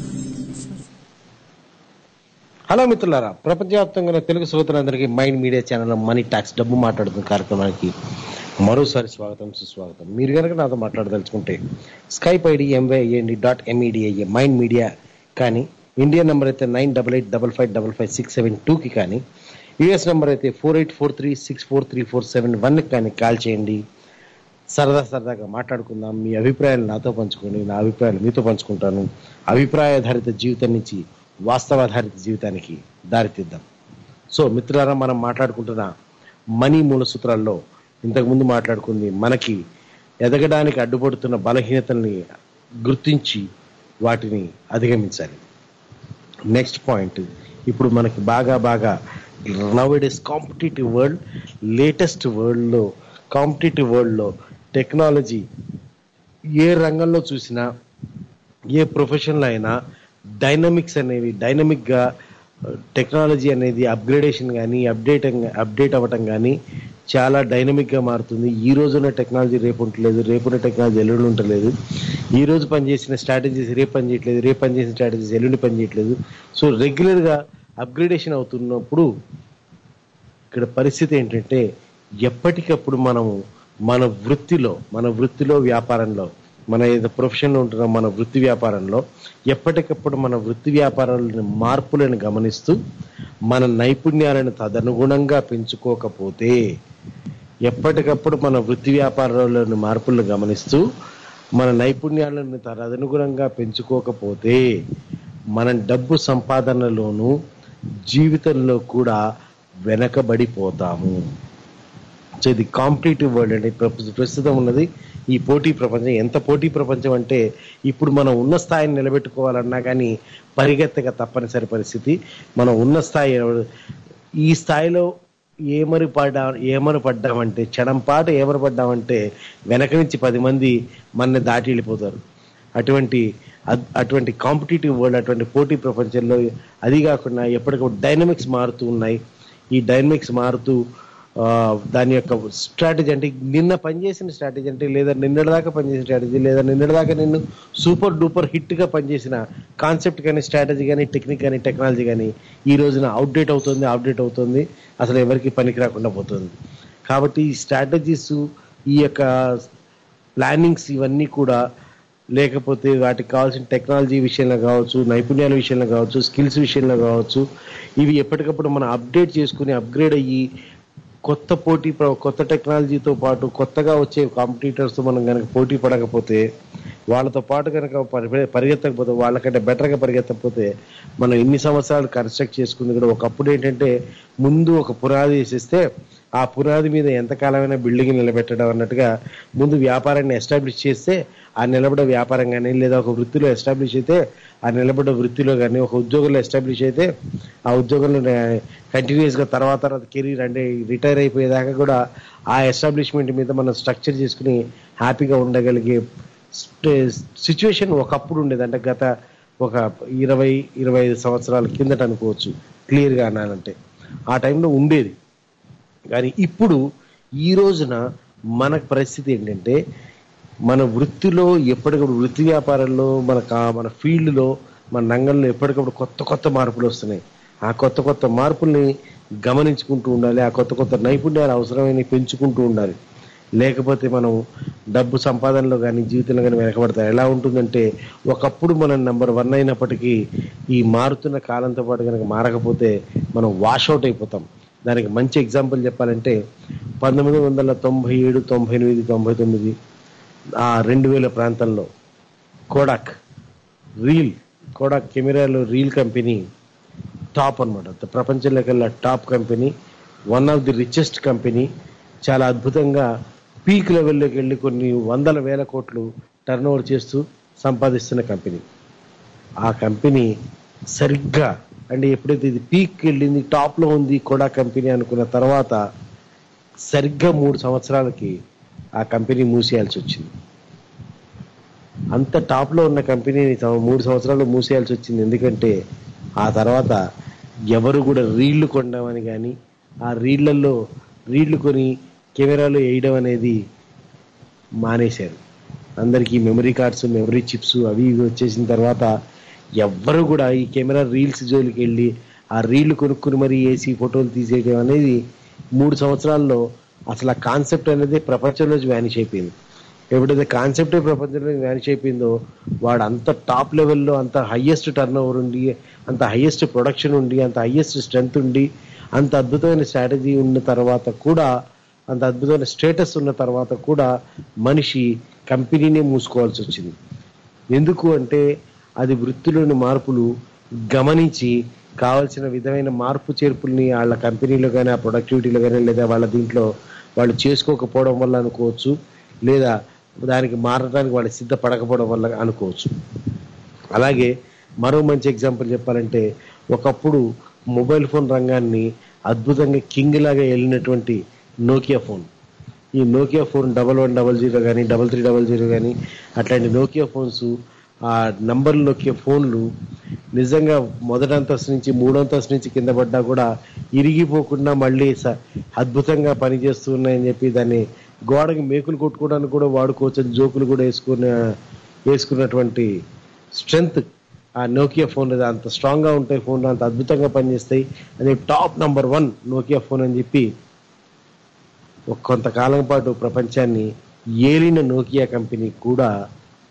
హలో మిత్రులారా ప్రపంచవ్యాప్తంగా ఉన్న తెలుగు శ్రోతలందరికీ mind media channel money talks డబ్బు మాట్లాడుతున్న కార్యక్రమానికి మరోసారి స్వాగతం సుస్వాగతం మీరు కనుక నాతో మాట్లాడదలుచుకుంటే Skype ID M Y A M D dot M E D I A mind media కానీ ఇండియన్ నెంబర్ అయితే nine double eight double five double five six seven టూకి కానీ యుఎస్ నెంబర్ అయితే four eight four three six four three four seven వన్కి కానీ కాల్ చేయండి సరదా సరదాగా మాట్లాడుకుందాం మీ అభిప్రాయాలు నాతో పంచుకోండి నా అభిప్రాయాలు మీతో పంచుకుంటాను అభిప్రాయాధారిత జీవితం నుంచి వాస్తవాధారిత జీవితానికి దారితీద్దాం సో మిత్రులారా మనం మాట్లాడుకుంటున్న మనీ మూల సూత్రాల్లో ఇంతకుముందు మాట్లాడుకుంది మనకి ఎదగడానికి అడ్డుపడుతున్న బలహీనతల్ని గుర్తించి వాటిని అధిగమించాలి నెక్స్ట్ పాయింట్ ఇప్పుడు మనకి బాగా బాగా now it is competitive world latest వరల్డ్లో కాంపిటేటివ్ వరల్డ్లో టెక్నాలజీ ఏ రంగంలో చూసినా ఏ ప్రొఫెషన్లో అయినా డైనమిక్స్ అనేవి డైనమిక్గా టెక్నాలజీ అనేది అప్గ్రేడేషన్ కానీ అప్డేట్ అప్డేట్ అవ్వటం కానీ చాలా డైనమిక్గా మారుతుంది ఈ రోజున్న టెక్నాలజీ రేపు ఉండలేదు రేపున్న టెక్నాలజీ ఎల్లుండి ఉండలేదు ఈ రోజు పనిచేసిన స్ట్రాటజీస్ రేపు పని చేయట్లేదు రేపు పనిచేసిన స్ట్రాటజీస్ ఎల్లుండి పని చేయట్లేదు సో రెగ్యులర్గా అప్గ్రేడేషన్ అవుతున్నప్పుడు ఇక్కడ పరిస్థితి ఏంటంటే ఎప్పటికప్పుడు మనము మన వృత్తిలో మన వృత్తిలో వ్యాపారంలో మన ఏదో ప్రొఫెషన్లో ఉంటున్న మన వృత్తి వ్యాపారంలో ఎప్పటికప్పుడు మన వృత్తి వ్యాపారాలను మార్పులను గమనిస్తూ మన నైపుణ్యాలను తదనుగుణంగా పెంచుకోకపోతే ఎప్పటికప్పుడు మన వృత్తి వ్యాపారంలోని మార్పులను గమనిస్తూ మన నైపుణ్యాలను తదనుగుణంగా పెంచుకోకపోతే మనం డబ్బు సంపాదనలోనూ జీవితంలో కూడా వెనకబడిపోతాము సో ఇది కాంపిటేటివ్ వరల్డ్ అంటే ప్ర- ప్రస్తుతం ఉన్నది ఈ పోటీ ప్రపంచం ఎంత పోటీ ప్రపంచం అంటే ఇప్పుడు మనం ఉన్న స్థాయిని నిలబెట్టుకోవాలన్నా కానీ పరిగెత్తక తప్పనిసరి పరిస్థితి మనం ఉన్న స్థాయి ఈ స్థాయిలో ఏమరి పడ్డా ఏమరి పడ్డామంటే క్షణం పాటు ఏమరి పడ్డామంటే వెనక నుంచి పది మంది మన దాటి వెళ్ళిపోతారు అటువంటి అద్- అటువంటి కాంపిటేటివ్ వరల్డ్ అటువంటి పోటీ ప్రపంచంలో అది కాకుండా ఎప్పటికప్పుడు డైనమిక్స్ మారుతూ ఉన్నాయి ఈ డైనమిక్స్ మారుతూ ఆ, దాని యొక్క స్ట్రాటజీ అంటే నిన్న పనిచేసిన స్ట్రాటజీ అంటే లేదా నిన్నటిదాకా పనిచేసిన స్ట్రాటజీ లేదా నిన్నటిదాకా నిన్ను సూపర్ డూపర్ హిట్ గా పనిచేసిన కాన్సెప్ట్ కానీ స్ట్రాటజీ కానీ టెక్నిక్ కానీ టెక్నాలజీ కానీ ఈ రోజున అవుట్డేట్ అవుతుంది అవుట్డేట్ అవుతుంది అసలు ఎవరికి పనికి రాకుండా పోతుంది కాబట్టి ఈ స్ట్రాటజీస్ ఈ యొక్క ప్లానింగ్స్ ఇవన్నీ కూడా లేకపోతే వాటికి కావాల్సిన టెక్నాలజీ విషయంలో కావచ్చు నైపుణ్యాల విషయంలో కావచ్చు స్కిల్స్ విషయంలో కావచ్చు ఇవి ఎప్పటికప్పుడు మనం అప్డేట్ చేసుకుని అప్గ్రేడ్ అయ్యి కొత్త పోటీ ప్ర- కొత్త టెక్నాలజీతో పాటు కొత్తగా వచ్చే కాంపిటీటర్స్ మనం కనుక పోటీ పడకపోతే వాళ్ళతో పాటు కనుక పరి- పరిగెత్తకపోతే వాళ్ళకంటే బెటర్గా పరిగెత్తకపోతే మనం ఇన్ని సంవత్సరాలు కన్స్ట్రక్ట్ చేసుకుంది కూడా ఒకప్పుడు ఏంటంటే ముందు ఒక పునాది వేసేస్తే ఆ పునాది మీద ఎంతకాలమైనా బిల్డింగ్ నిలబెట్టడం అన్నట్టుగా ముందు వ్యాపారాన్ని ఎస్టాబ్లిష్ చేస్తే ఆ నిలబడే వ్యాపారం కానీ లేదా ఒక వృత్తిలో ఎస్టాబ్లిష్ అయితే ఆ నిలబడ్డ వృత్తిలో కానీ ఒక ఉద్యోగంలో ఎస్టాబ్లిష్ అయితే ఆ ఉద్యోగంలో కంటిన్యూస్ గా తర్వాత తర్వాత కెరీర్ అంటే రిటైర్ అయిపోయేదాకా కూడా ఆ ఎస్టాబ్లిష్మెంట్ మీద మనం స్ట్రక్చర్ చేసుకుని హ్యాపీగా ఉండగలిగే సిచ్యువేషన్ ఒకప్పుడు ఉండేది అంటే గత ఒక ఇరవై ఇరవై ఐదు సంవత్సరాల కిందట అనుకోవచ్చు క్లియర్గా అనాలంటే ఆ టైంలో ఉండేది కానీ ఇప్పుడు ఈ రోజున మన పరిస్థితి ఏంటంటే మన వృత్తిలో ఎప్పటికప్పుడు వృత్తి వ్యాపారంలో మన కా- మన ఫీల్డ్లో మన రంగంలో ఎప్పటికప్పుడు కొత్త కొత్త మార్పులు వస్తున్నాయి ఆ కొత్త కొత్త మార్పుల్ని గమనించుకుంటూ ఉండాలి ఆ కొత్త కొత్త నైపుణ్యాలు అవసరమైన పెంచుకుంటూ ఉండాలి లేకపోతే మనం డబ్బు సంపాదనలో కానీ జీవితంలో కానీ వెనకబడతాం ఎలా ఉంటుందంటే ఒకప్పుడు మనం నెంబర్ వన్ అయినప్పటికీ ఈ మారుతున్న కాలంతో పాటు కనుక మారకపోతే మనం వాషౌట్ అయిపోతాం దానికి మంచి ఎగ్జాంపుల్ చెప్పాలంటే పంతొమ్మిది వందల తొంభై ఏడు తొంభై ఎనిమిది తొంభై తొమ్మిది ఆ రెండు వేల ప్రాంతంలో కోడాక్ రీల్ కోడాక్ కెమెరాలో రీల్ కంపెనీ టాప్ అనమాట ప్రపంచంలోకెల్లా top company one of the richest company చాలా అద్భుతంగా పీక్ లెవెల్లోకి వెళ్ళి కొన్ని వందల వేల కోట్లు టర్న్ ఓవర్ చేస్తూ సంపాదిస్తున్న కంపెనీ ఆ కంపెనీ సరిగ్గా అంటే ఎప్పుడైతే ఇది పీక్ వెళ్ళింది టాప్ లో ఉంది కూడా కంపెనీ అనుకున్న తర్వాత సరిగ్గా మూడు సంవత్సరాలకి ఆ కంపెనీ మూసేయాల్సి వచ్చింది అంత టాప్ లో ఉన్న కంపెనీని సం- మూడు సంవత్సరాలు మూసేయాల్సి వచ్చింది ఎందుకంటే ఆ తర్వాత ఎవరు కూడా రీళ్లు కొనడం కానీ ఆ రీళ్లలో రీళ్లు కొని కెమెరాలో వేయడం అనేది మానేశారు అందరికీ మెమరీ కార్డ్స్ మెమరీ చిప్స్ అవి ఇవి వచ్చేసిన తర్వాత ఎవ్వరు కూడా ఈ కెమెరా రీల్స్ జోలికి వెళ్ళి ఆ రీళ్లు కొనుక్కుని మరీ వేసి ఫోటోలు తీసేయడం అనేది మూడు సంవత్సరాల్లో అసలు ఆ కాన్సెప్ట్ అనేది ప్రపంచంలోంచి వ్యానిష్ అయిపోయింది ఎప్పుడైతే కాన్సెప్టే ప్రపంచంలో వ్యానిష్ అయిపోయిందో వాడు అంత టాప్ లెవెల్లో అంత హయ్యెస్ట్ టర్న్ ఓవర్ ఉండి అంత హయ్యెస్ట్ ప్రొడక్షన్ ఉండి అంత హయ్యెస్ట్ స్ట్రెంగ్త్ ఉండి అంత అద్భుతమైన స్ట్రాటజీ ఉన్న తర్వాత కూడా అంత అద్భుతమైన స్టేటస్ ఉన్న తర్వాత కూడా మనిషి కంపెనీనే మూసుకోవాల్సి వచ్చింది ఎందుకు అంటే అది వృత్తిలోని మార్పులు గమనించి కావాల్సిన విధమైన మార్పు చేర్పుల్ని వాళ్ళ కంపెనీలో కానీ ఆ ప్రొడక్టివిటీలో కానీ లేదా వాళ్ళ దీంట్లో వాళ్ళు చేసుకోకపోవడం వల్ల అనుకోవచ్చు లేదా దానికి మారడానికి వాళ్ళు సిద్ధపడకపోవడం వల్ల అనుకోవచ్చు అలాగే మరో మంచి ఎగ్జాంపుల్ చెప్పాలంటే ఒకప్పుడు మొబైల్ ఫోన్ రంగాన్ని అద్భుతంగా కింగ్ లాగా వెళ్ళినటువంటి నోకియా ఫోన్ ఈ Nokia phone double one double zero కానీ డబల్ త్రీ డబల్ జీరో కానీ అట్లాంటి నోకియా ఫోన్స్ ఆ నంబర్ నోకియా ఫోన్లు నిజంగా మొదటి అంతస్తు నుంచి మూడో అంతస్తు నుంచి కింద పడ్డా కూడా ఇరిగిపోకుండా మళ్ళీ స- అద్భుతంగా పనిచేస్తూ ఉన్నాయని చెప్పి దాన్ని గోడకి మేకులు కొట్టుకోవడానికి కూడా వాడుకోవచ్చు అని జోకులు కూడా వేసుకున్న వేసుకున్నటువంటి స్ట్రెంగ్త్ ఆ నోకియా ఫోన్ అంత స్ట్రాంగ్ గా ఉంటాయి ఫోన్లు అంత అద్భుతంగా పనిచేస్తాయి అని top number one Nokia phone అని చెప్పి ఒక కొంతకాలం పాటు ప్రపంచాన్ని ఏలిన నోకియా కంపెనీ కూడా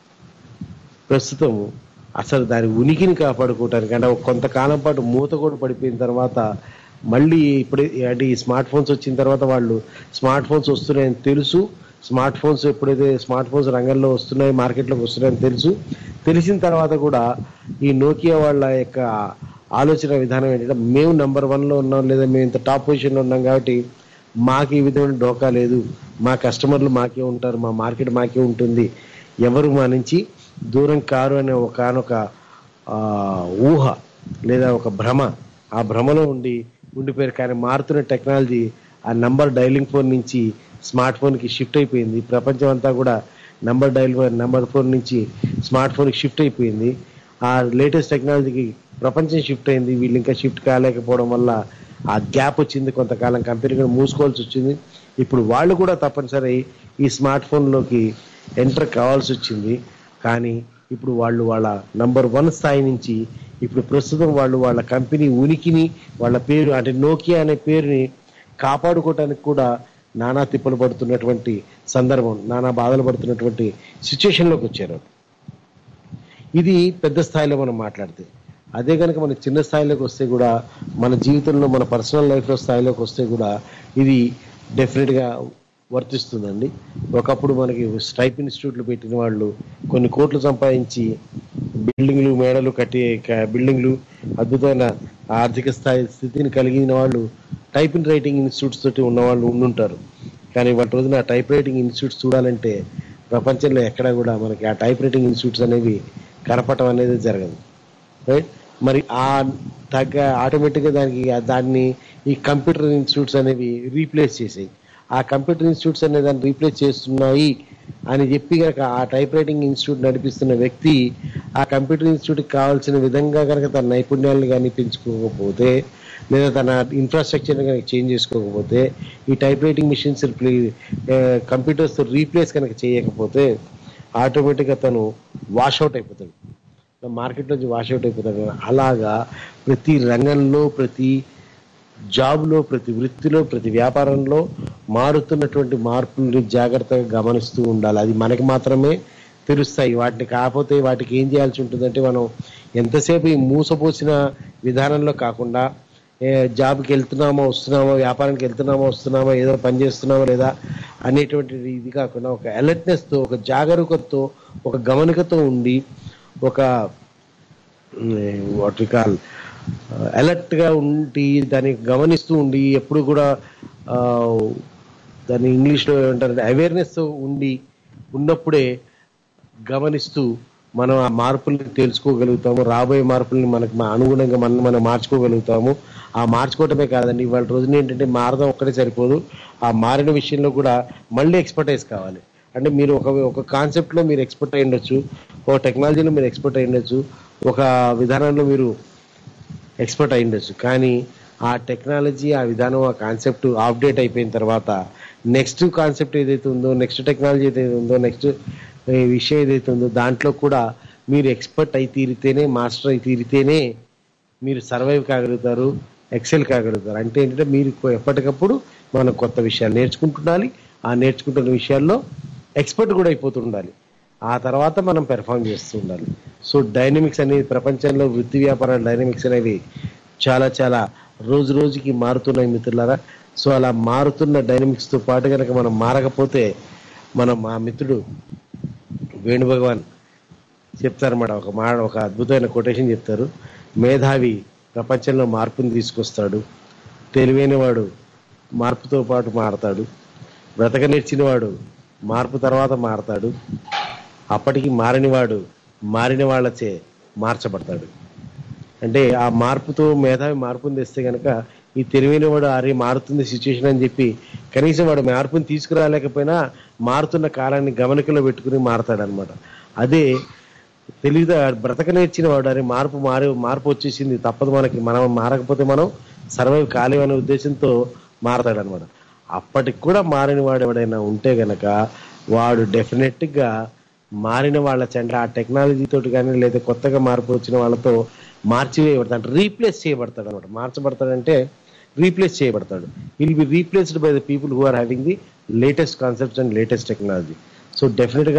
ప్రస్తుతం అసలు దాని ఉనికిని కాపాడుకోవటానికి అంటే ఒక కొంతకాలం పాటు మూత కూడా పడిపోయిన తర్వాత మళ్ళీ ఇప్పుడు అంటే ఈ స్మార్ట్ ఫోన్స్ వచ్చిన తర్వాత వాళ్ళు స్మార్ట్ ఫోన్స్ వస్తున్నాయని తెలుసు స్మార్ట్ ఫోన్స్ ఎప్పుడైతే స్మార్ట్ ఫోన్స్ రంగంలో వస్తున్నాయి మార్కెట్లోకి వస్తున్నాయని తెలుసు తెలిసిన తర్వాత కూడా ఈ నోకియా వాళ్ళ యొక్క ఆలోచన విధానం ఏంటంటే మేము నెంబర్ వన్లో ఉన్నాం లేదా మేము ఇంత టాప్ పొజిషన్లో ఉన్నాం కాబట్టి మాకు ఈ విధమైన డోకా లేదు మా కస్టమర్లు మాకే ఉంటారు మా మార్కెట్ మాకే ఉంటుంది ఎవరు మా నుంచి దూరం కారు అనే ఒకనొక ఊహ లేదా ఒక భ్రమ ఆ భ్రమలో ఉండి ఉండిపోయారు కానీ మారుతున్న టెక్నాలజీ ఆ నంబర్ డైలింగ్ ఫోన్ నుంచి స్మార్ట్ ఫోన్కి షిఫ్ట్ అయిపోయింది ప్రపంచం అంతా కూడా నంబర్ డైల్ నంబర్ ఫోన్ నుంచి స్మార్ట్ ఫోన్కి షిఫ్ట్ అయిపోయింది ఆ లేటెస్ట్ టెక్నాలజీకి ప్రపంచం షిఫ్ట్ అయింది వీళ్ళు ఇంకా షిఫ్ట్ కాలేకపోవడం వల్ల ఆ గ్యాప్ వచ్చింది కొంతకాలం కంపెనీ కూడా మూసుకోవాల్సి వచ్చింది ఇప్పుడు వాళ్ళు కూడా తప్పనిసరి ఈ స్మార్ట్ ఫోన్లోకి ఎంటర్ కావాల్సి వచ్చింది కానీ ఇప్పుడు వాళ్ళు వాళ్ళ నంబర్ వన్ స్థాయి నుంచి ఇప్పుడు ప్రస్తుతం వాళ్ళు వాళ్ళ కంపెనీ ఉనికిని వాళ్ళ పేరు అంటే నోకియా అనే పేరుని కాపాడుకోవటానికి కూడా నానా తిప్పలు పడుతున్నటువంటి సందర్భం నానా బాధలు పడుతున్నటువంటి సిచ్యుయేషన్లోకి వచ్చారు ఇది పెద్ద స్థాయిలో మనం మాట్లాడితే అదే కనుక మన చిన్న స్థాయిలోకి వస్తే కూడా మన జీవితంలో మన పర్సనల్ లైఫ్లో స్థాయిలోకి వస్తే కూడా ఇది డెఫినెట్గా వర్తిస్తుందండి ఒకప్పుడు మనకి స్టైప్ ఇన్స్టిట్యూట్లు పెట్టిన వాళ్ళు కొన్ని కోట్లు సంపాదించి బిల్డింగ్లు మేడలు కట్టి క- బిల్డింగ్లు అద్భుతమైన ఆర్థిక స్థాయి స్థితిని కలిగిన వాళ్ళు టైప్ ఇన్ రైటింగ్ ఇన్స్టిట్యూట్స్ తోటి ఉన్న వాళ్ళు ఉండుంటారు కానీ వాటి రోజున టైప్ రైటింగ్ ఇన్స్టిట్యూట్స్ చూడాలంటే ప్రపంచంలో ఎక్కడా కూడా మనకి ఆ టైప్ రైటింగ్ ఇన్స్టిట్యూట్స్ అనేవి కనపడటం అనేది జరగదు రైట్ మరి ఆ తగ్గ ఆటోమేటిక్గా దానికి ఆ దాన్ని ఈ కంప్యూటర్ ఇన్స్టిట్యూట్స్ అనేవి రీప్లేస్ చేసాయి ఆ కంప్యూటర్ ఇన్స్టిట్యూట్స్ అనే దాన్ని రీప్లేస్ చేస్తున్నాయి అని చెప్పి కనుక ఆ టైప్ రైటింగ్ ఇన్స్టిట్యూట్ నడిపిస్తున్న వ్యక్తి ఆ కంప్యూటర్ ఇన్స్టిట్యూట్కి కావాల్సిన విధంగా కనుక తన నైపుణ్యాలను కానీ పెంచుకోకపోతే లేదా తన ఇన్ఫ్రాస్ట్రక్చర్ని కనుక చేంజ్ చేసుకోకపోతే ఈ టైప్ రైటింగ్ మిషన్స్ కంప్యూటర్స్తో రీప్లేస్ కనుక చేయకపోతే ఆటోమేటిక్గా తను వాషౌట్ అయిపోతాడు మార్కెట్ నుంచి వాషౌట్ అయిపోతాడు అలాగా ప్రతి రంగంలో ప్రతి జాబ్లో ప్రతి వృత్తిలో ప్రతి వ్యాపారంలో మారుతున్నటువంటి మార్పుల్ని జాగ్రత్తగా గమనిస్తూ ఉండాలి అది మనకి మాత్రమే తెలుస్తాయి వాటిని కాకపోతే వాటికి ఏం చేయాల్సి ఉంటుందంటే మనం ఎంతసేపు ఈ మూసపోసిన విధానంలో కాకుండా ఏ జాబ్కి వెళ్తున్నామో వస్తున్నామో వ్యాపారానికి వెళ్తున్నామో వస్తున్నామో ఏదో పని చేస్తున్నామో లేదా అనేటువంటి ఇది కాకుండా ఒక అలర్ట్నెస్తో ఒక జాగరూకతతో ఒక గమనికతో ఉండి ఒక వాట్ కాల్ అలర్ట్ గా ఉండి దాన్ని గమనిస్తూ ఉండి ఎప్పుడు కూడా ఆ, దాన్ని ఇంగ్లీష్ లో ఏమంటారంటే అవేర్నెస్ ఉండి ఉన్నప్పుడే గమనిస్తూ మనం ఆ మార్పుల్ని తెలుసుకోగలుగుతాము రాబోయే మార్పుల్ని మనకు మా అనుగుణంగా మనం మనం మార్చుకోగలుగుతాము ఆ మార్చుకోవటమే కాదండి ఇవాళ రోజున ఏంటంటే మారడం ఒక్కటే సరిపోదు ఆ మారిన విషయంలో కూడా మళ్ళీ ఎక్స్పర్టైజ్ కావాలి అంటే మీరు ఒక ఒక కాన్సెప్ట్లో మీరు ఎక్స్పర్ట్ అయి ఉండొచ్చు ఒక టెక్నాలజీలో మీరు ఎక్స్పర్ట్ అయి ఉండొచ్చు ఒక విధానంలో మీరు ఎక్స్పర్ట్ అయి ఉండొచ్చు కానీ ఆ టెక్నాలజీ ఆ విధానం ఆ కాన్సెప్ట్ అప్డేట్ అయిపోయిన తర్వాత నెక్స్ట్ కాన్సెప్ట్ ఏదైతే ఉందో నెక్స్ట్ టెక్నాలజీ ఏదైతే ఉందో నెక్స్ట్ విషయం ఏదైతే ఉందో దాంట్లో కూడా మీరు ఎక్స్పర్ట్ అయి తీరితేనే మాస్టర్ అయి తీరితేనే మీరు సర్వైవ్ కాగలుగుతారు ఎక్సెల్ కాగలుగుతారు అంటే ఏంటంటే మీరు ఎప్పటికప్పుడు మనం కొత్త విషయాలు నేర్చుకుంటుండాలి ఆ నేర్చుకుంటున్న విషయాల్లో ఎక్స్పర్ట్ కూడా అయిపోతుండాలి ఆ తర్వాత మనం పెర్ఫామ్ చేస్తూ ఉండాలి సో డైనమిక్స్ అనేది ప్రపంచంలో వృత్తి వ్యాపార డైనమిక్స్ అనేవి చాలా చాలా రోజు రోజుకి మారుతున్నాయి మిత్రులారా సో అలా మారుతున్న డైనమిక్స్తో పాటు కనుక మనం మారకపోతే మనం మా మిత్రుడు వేణు భగవాన్ చెప్తారన్నమాట ఒక మాట ఒక అద్భుతమైన కొటేషన్ చెప్తారు మేధావి ప్రపంచంలో మార్పుని తీసుకొస్తాడు తెలివైన వాడు మార్పుతో పాటు మారతాడు బ్రతక నేర్చిన వాడు మార్పు తర్వాత మారతాడు అప్పటికి మారనివాడు మారిన వాళ్ళచే మార్చబడతాడు అంటే ఆ మార్పుతో మేధావి మార్పుని తెస్తే గనక ఈ తెలివైన వాడు అరే మారుతుంది సిచ్యుయేషన్ అని చెప్పి కనీసం వాడు మార్పుని తీసుకురాలేకపోయినా మారుతున్న కాలాన్ని గమనికలో పెట్టుకుని మారతాడనమాట అదే తెలివిగా బ్రతక నేర్చిన వాడు అరే మార్పు మారి మార్పు వచ్చేసింది తప్పదు మనకి మనం మారకపోతే మనం సర్వైవ్ కాలేమనే ఉద్దేశంతో మారతాడనమాట అప్పటికి కూడా మారిన వాడు ఎవడైనా ఉంటే గనక వాడు డెఫినెట్ గా మారిన వాళ్ళ చెంట ఆ టెక్నాలజీ తోటి కానీ లేదా కొత్తగా మార్పు వచ్చిన వాళ్ళతో మార్చివేయబడతాడు అంటే రీప్లేస్ చేయబడతాడు అనమాట మార్చబడతాడంటే రీప్లేస్ చేయబడతాడు will be replaced by the people who are having the latest concepts and latest technology so definite గా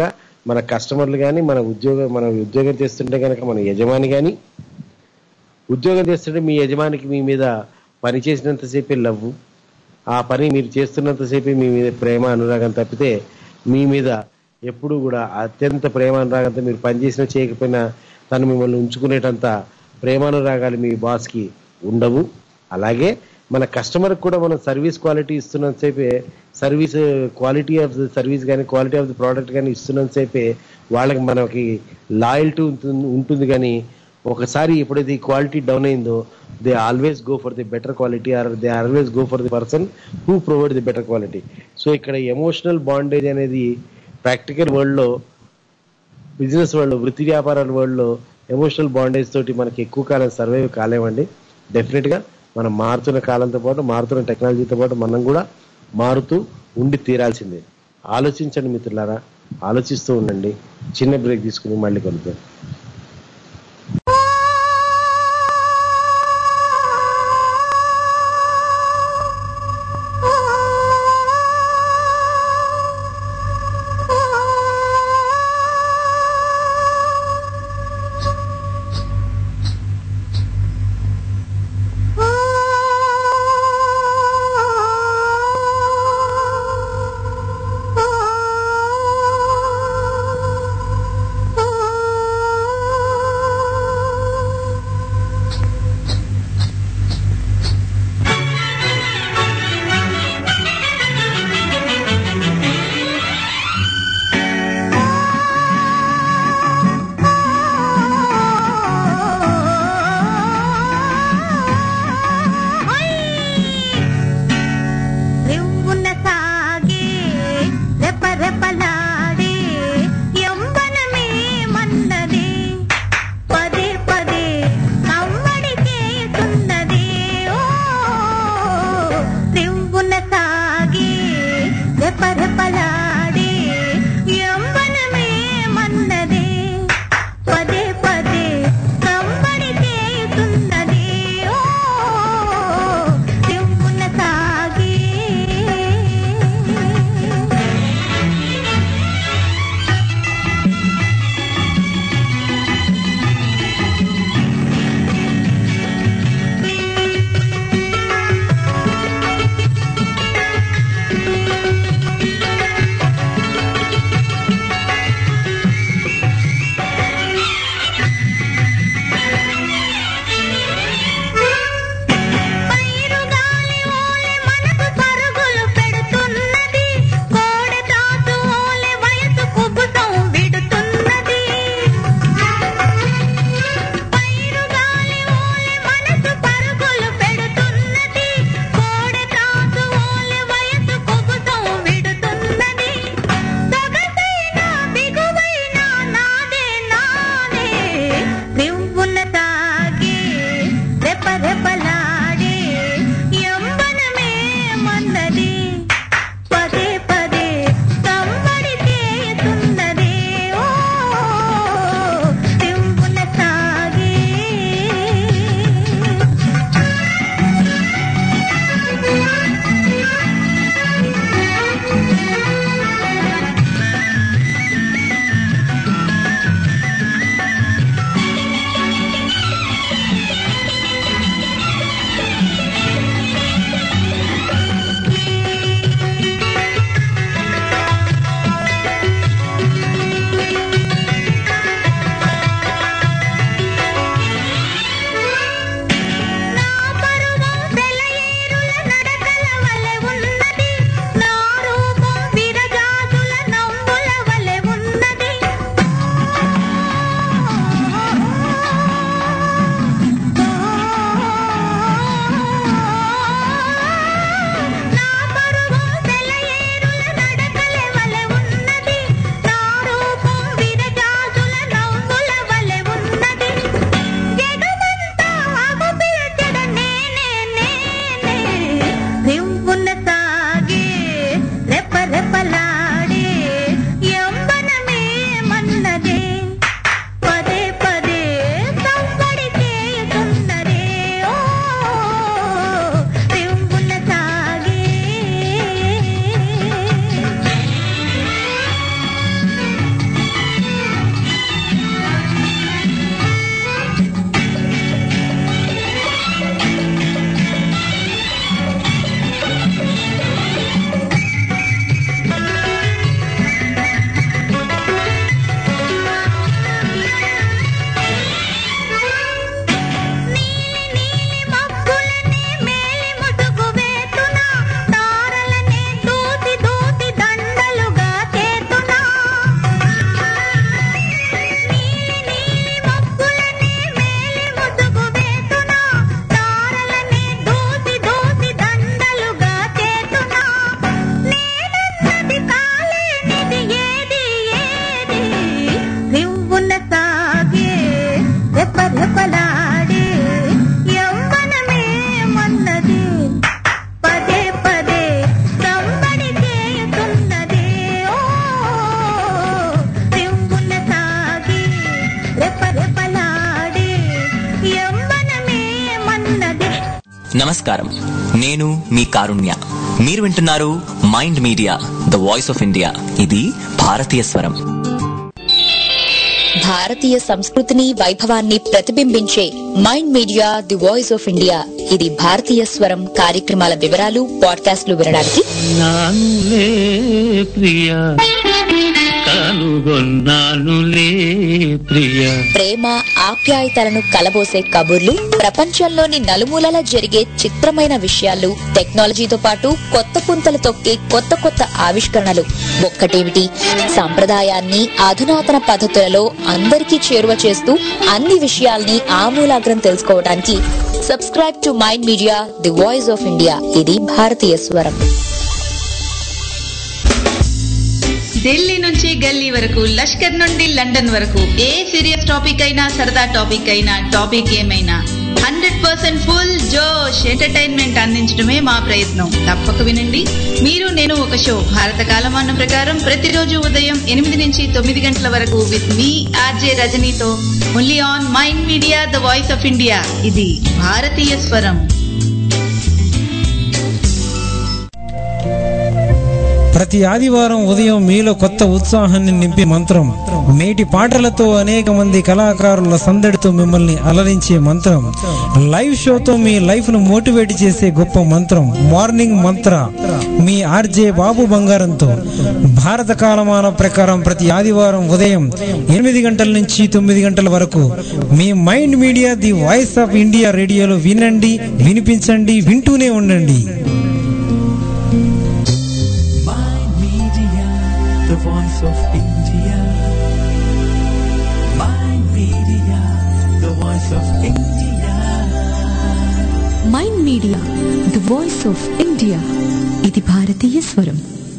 మన కస్టమర్లు కానీ మన ఉద్యోగం మన ఉద్యోగం చేస్తుంటే కనుక మన యజమాని కానీ ఉద్యోగం చేస్తుంటే మీ యజమానికి మీ మీద పని చేసినంతసేపే లవ్వు ఆ పని మీరు చేస్తున్నంతసేపే మీ మీద ప్రేమ అనురాగం తప్పితే మీ మీద ఎప్పుడు కూడా అత్యంత ప్రేమ అనురాగంతో మీరు పని చేసినా చేయకపోయినా తను మిమ్మల్ని ఉంచుకునేటంత ప్రేమానురాగాలు మీ బాస్కి ఉండవు అలాగే మన కస్టమర్కి కూడా మనం సర్వీస్ క్వాలిటీ ఇస్తున్నంతసేపే service quality of the service కానీ క్వాలిటీ ఆఫ్ ద ప్రోడక్ట్ కానీ ఇస్తున్నంతసేపే వాళ్ళకి మనకి లాయల్టీ ఉంటుంది ఉంటుంది కానీ ఒకసారి ఎప్పుడైతే ఈ క్వాలిటీ డౌన్ అయిందో they always go for the better quality or they always go for the person who provide the better quality so ఇక్కడ ఎమోషనల్ బాండేజ్ అనేది ప్రాక్టికల్ వరల్డ్లో బిజినెస్ వరల్డ్ వృత్తి వ్యాపారాల వరల్డ్లో ఎమోషనల్ బాండేజ్ తోటి మనకి ఎక్కువ కాలం సర్వైవ్ కాలేమండి డెఫినెట్గా మనం మారుతున్న కాలంతో పాటు మారుతున్న టెక్నాలజీతో పాటు మనం కూడా మారుతూ ఉండి తీరాల్సిందే ఆలోచించండి మిత్రులారా ఆలోచిస్తూ ఉండండి చిన్న బ్రేక్ తీసుకుని మళ్ళీ కలుద్దాం ఆ నమస్కారం నేను మీ కారుణ్య మీరు వింటున్నారు mind media the voice of India ఇది భారతీయ స్వరం భారతీయ సంస్కృతిని వైభవాన్ని ప్రతిబింబించే mind media the voice of India ఇది భారతీయ స్వరం కార్యక్రమాల వివరాలు పాడ్కాస్ట్లు వినడానికి నానులే ప్రియ కనుగొన్నానులే ప్రియ ప్రేమ ఆప్యాయతలను కలబోసే కబుర్లు ప్రపంచంలోని నలుమూలలా జరిగే చిత్రమైన విషయాలు టెక్నాలజీతో పాటు కొత్త పుంతలు తొక్కే కొత్త కొత్త ఆవిష్కరణలు ఒక్కటేమిటి సంప్రదాయాన్ని అధునాతన పద్ధతులలో అందరికీ చేరువ చేస్తూ అన్ని విషయాల్ని ఆమూలాగ్రం తెలుసుకోవడానికి subscribe to mind media the voice of India ఇది భారతీయ స్వరం ఢిల్లీ నుంచి గల్లీ వరకు లష్కర్ నుండి లండన్ వరకు ఏ సీరియస్ టాపిక్ అయినా సరదా టాపిక్ అయినా టాపిక్ ఏమైనా హండ్రెడ్ పర్సెంట్ ఫుల్ జోష్ ఎంటర్టైన్మెంట్ అందించడమే మా ప్రయత్నం తప్పక వినండి మీరు నేను ఒక షో భారత కాలమాన ప్రకారం ప్రతిరోజు ఉదయం ఎనిమిది నుంచి తొమ్మిది గంటల వరకు విత్ మీ ఆర్జే రజనీతో only on mind media the voice of India ఇది భారతీయ స్వరం ప్రతి ఆదివారం ఉదయం మీలో కొత్త ఉత్సాహాన్ని నింపే మంత్రం నేటి పాటలతో అనేక మంది కళాకారుల సందడితో మిమ్మల్ని అలరించే మంత్రం లైవ్ షోతో మీ లైఫ్ ను మోటివేట్ చేసే గొప్ప మంత్రం మార్నింగ్ మంత్ర మీ ఆర్జే బాబు బంగారంతో భారత కాలమాన ప్రకారం ప్రతి ఆదివారం ఉదయం ఎనిమిది గంటల నుంచి తొమ్మిది గంటల వరకు మీ mind media the voice of India రేడియోలో వినండి వినిపించండి వింటూనే ఉండండి the voice of India. Mind Media, the voice of India. Mind media the voice of India ఇది భారతీయ స్వరం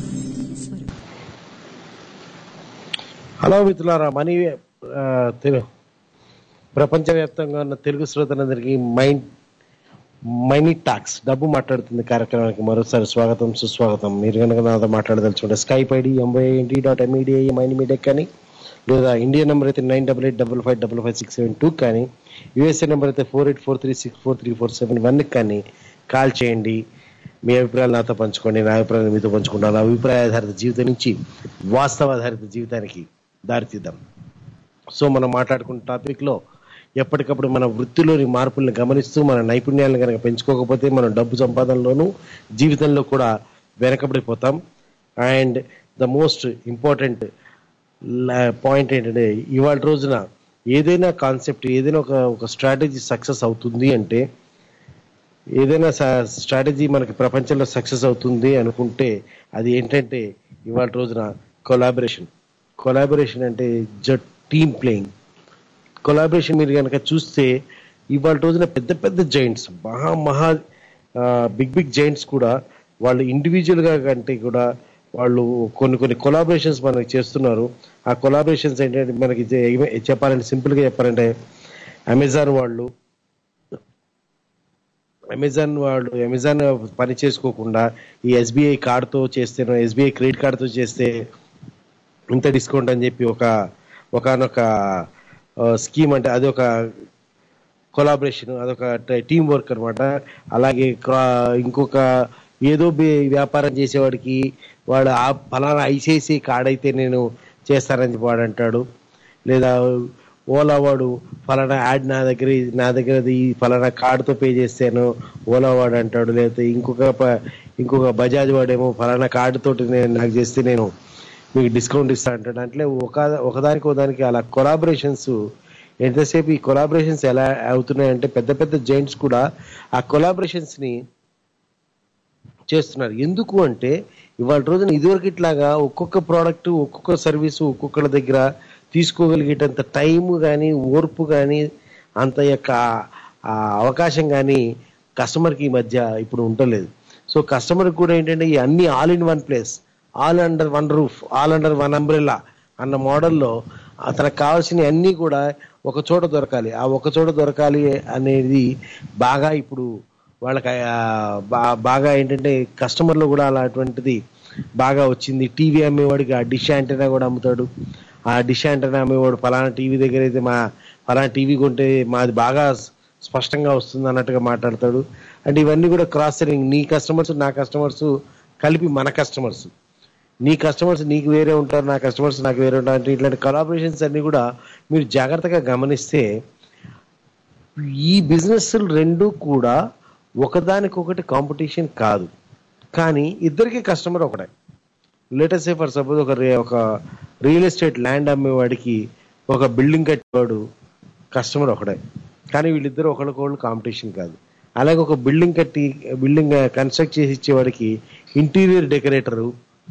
హలో మిత్రులారా మనీ ఆ, తెలు- ప్రపంచవ్యాప్తంగా ఉన్న తెలుగు శ్రోతలందరికీ మైండ్ మనీ టాక్స్ డబ్బు మాట్లాడుతుంది కార్యక్రమానికి మరోసారి స్వాగతం సుస్వాగతం మీరు కనుక నాతో మాట్లాడదలుచుకుంటే Skype ID MINT dot MEDI mind media కానీ లేదా ఇండియా నెంబర్ అయితే nine double eight double five double five six seven two కానీ యూఎస్ఏ నెంబర్ అయితే four eight four three six four three four seven వన్కి కానీ కాల్ చేయండి మీ అభిప్రాయాలు నాతో పంచుకోండి నా అభిప్రాయాలు మీతో పంచుకుంటాను అభిప్రాయ ఆధారిత జీవితం నుంచి వాస్తవ ఆధారిత జీవితానికి దారితీద్దాం సో మనం మాట్లాడుకున్న టాపిక్లో ఎప్పటికప్పుడు మన వృత్తిలోని మార్పుల్ని గమనిస్తూ మన నైపుణ్యాలను కనుక పెంచుకోకపోతే మనం డబ్బు సంపాదనలోనూ జీవితంలో కూడా వెనకబడిపోతాం and the most important point ఏంటంటే ఇవాళ రోజున ఏదైనా కాన్సెప్ట్ ఏదైనా ఒక ఒక స్ట్రాటజీ సక్సెస్ అవుతుంది అంటే ఏదైనా స్ట్రాటజీ మనకి ప్రపంచంలో సక్సెస్ అవుతుంది అనుకుంటే అది ఏంటంటే ఇవాళ రోజున కొలాబరేషన్ కొలాబరేషన్ అంటే జట్ టీమ్ ప్లేయింగ్ కొలాబరేషన్ మీరు కనుక చూస్తే ఇవాళ రోజున పెద్ద పెద్ద జైంట్స్ మహా మహా బిగ్ బిగ్ జైంట్స్ కూడా వాళ్ళు ఇండివిజువల్ గా కంటే కూడా వాళ్ళు కొన్ని కొన్ని కొలాబరేషన్స్ మనకి చేస్తున్నారు ఆ కొలాబరేషన్స్ ఏంటంటే మనకి చె- చెప్పాలంటే సింపుల్ గా చెప్పాలంటే అమెజాన్ వాళ్ళు అమెజాన్ వాళ్ళు అమెజాన్ పని చేసుకోకుండా ఈ ఎస్బీఐ కార్డుతో చేస్తే ఎస్బీఐ క్రెడిట్ కార్డుతో చేస్తే ఇంత డిస్కౌంట్ అని చెప్పి ఒక ఒకనొక స్కీమ్ అంటే అది ఒక కొలాబరేషన్ అదొక టీం వర్క్ అనమాట అలాగే క్రా- ఇంకొక ఏదో బే- వ్యాపారం చేసేవాడికి వాడు ఆ ఫలానా ఐసిఐసిఐ కార్డ్ అయితే నేను చేస్తానని చెప్పి వాడు అంటాడు లేదా ఓలా వాడు ఫలానా యాడ్ నా దగ్గర నా దగ్గర ఈ ఫలానా కార్డుతో పే చేస్తాను ఓలా వాడు అంటాడు లేకపోతే ఇంకొక ప- ఇంకొక బజాజ్ వాడేమో ఫలానా కార్డు తోటి నేను నాకు చేస్తే నేను మీకు డిస్కౌంట్ ఇస్తా అంటాడు అంటే ఒక ఒకదానికి ఒకదానికి అలా కొలాబరేషన్స్ ఎంతసేపు ఈ కొలాబరేషన్స్ ఎలా అవుతున్నాయంటే పెద్ద పెద్ద జైంట్స్ కూడా ఆ కొలాబరేషన్స్ ని చేస్తున్నారు ఎందుకు అంటే ఇవాళ రోజున ఇదివరకు ఇట్లాగా ఒక్కొక్క ప్రోడక్ట్ ఒక్కొక్క సర్వీసు ఒక్కొక్కరి దగ్గర తీసుకోగలిగేటంత టైం కానీ ఓర్పు కానీ అంత యొక్క ఆ అవకాశం కానీ కస్టమర్కి ఈ మధ్య ఇప్పుడు ఉండలేదు సో కస్టమర్ కూడా ఏంటంటే ఈ అన్ని all in one place all under one roof all under one umbrella అన్న మోడల్లో తనకు కావాల్సిన అన్నీ కూడా ఒక చోట దొరకాలి ఆ ఒక చోట దొరకాలి అనేది బాగా ఇప్పుడు వాళ్ళకి ఆ, బా- బాగా ఏంటంటే కస్టమర్లు కూడా అలాంటిది బాగా వచ్చింది టీవీ అమ్మేవాడికి ఆ డిష్ యాంటెనా కూడా అమ్ముతాడు ఆ డిష్ యాంటెనా అమ్మేవాడు ఫలానా టీవీ దగ్గర అయితే మా ఫలానా టీవీ కొంటే మాది బాగా స్పష్టంగా వస్తుంది అన్నట్టుగా మాట్లాడతాడు అంటే ఇవన్నీ కూడా క్రాస్ సెల్లింగ్ నీ కస్టమర్స్ నా కస్టమర్స్ కలిపి మన కస్టమర్స్ నీ కస్టమర్స్ నీకు వేరే ఉంటారు నా కస్టమర్స్ నాకు వేరే ఉంటారు అంటే ఇట్లాంటి కొలాబరేషన్స్ అన్ని కూడా మీరు జాగ్రత్తగా గమనిస్తే ఈ బిజినెస్ రెండు కూడా ఒకదానికొకటి కాంపిటీషన్ కాదు కానీ ఇద్దరికి కస్టమర్ ఒకటే లేటెస్ట్ ఫర్ సపోజ్ ఒక రే- ఒక రియల్ ఎస్టేట్ ల్యాండ్ అమ్మేవాడికి ఒక బిల్డింగ్ కట్టేవాడు కస్టమర్ ఒకడే కానీ వీళ్ళిద్దరు ఒకరికొకళ్ళు కాంపిటీషన్ కాదు అలాగే ఒక బిల్డింగ్ కట్టి బిల్డింగ్ కన్స్ట్రక్ట్ చేసి ఇచ్చేవాడికి ఇంటీరియర్ డెకరేటరు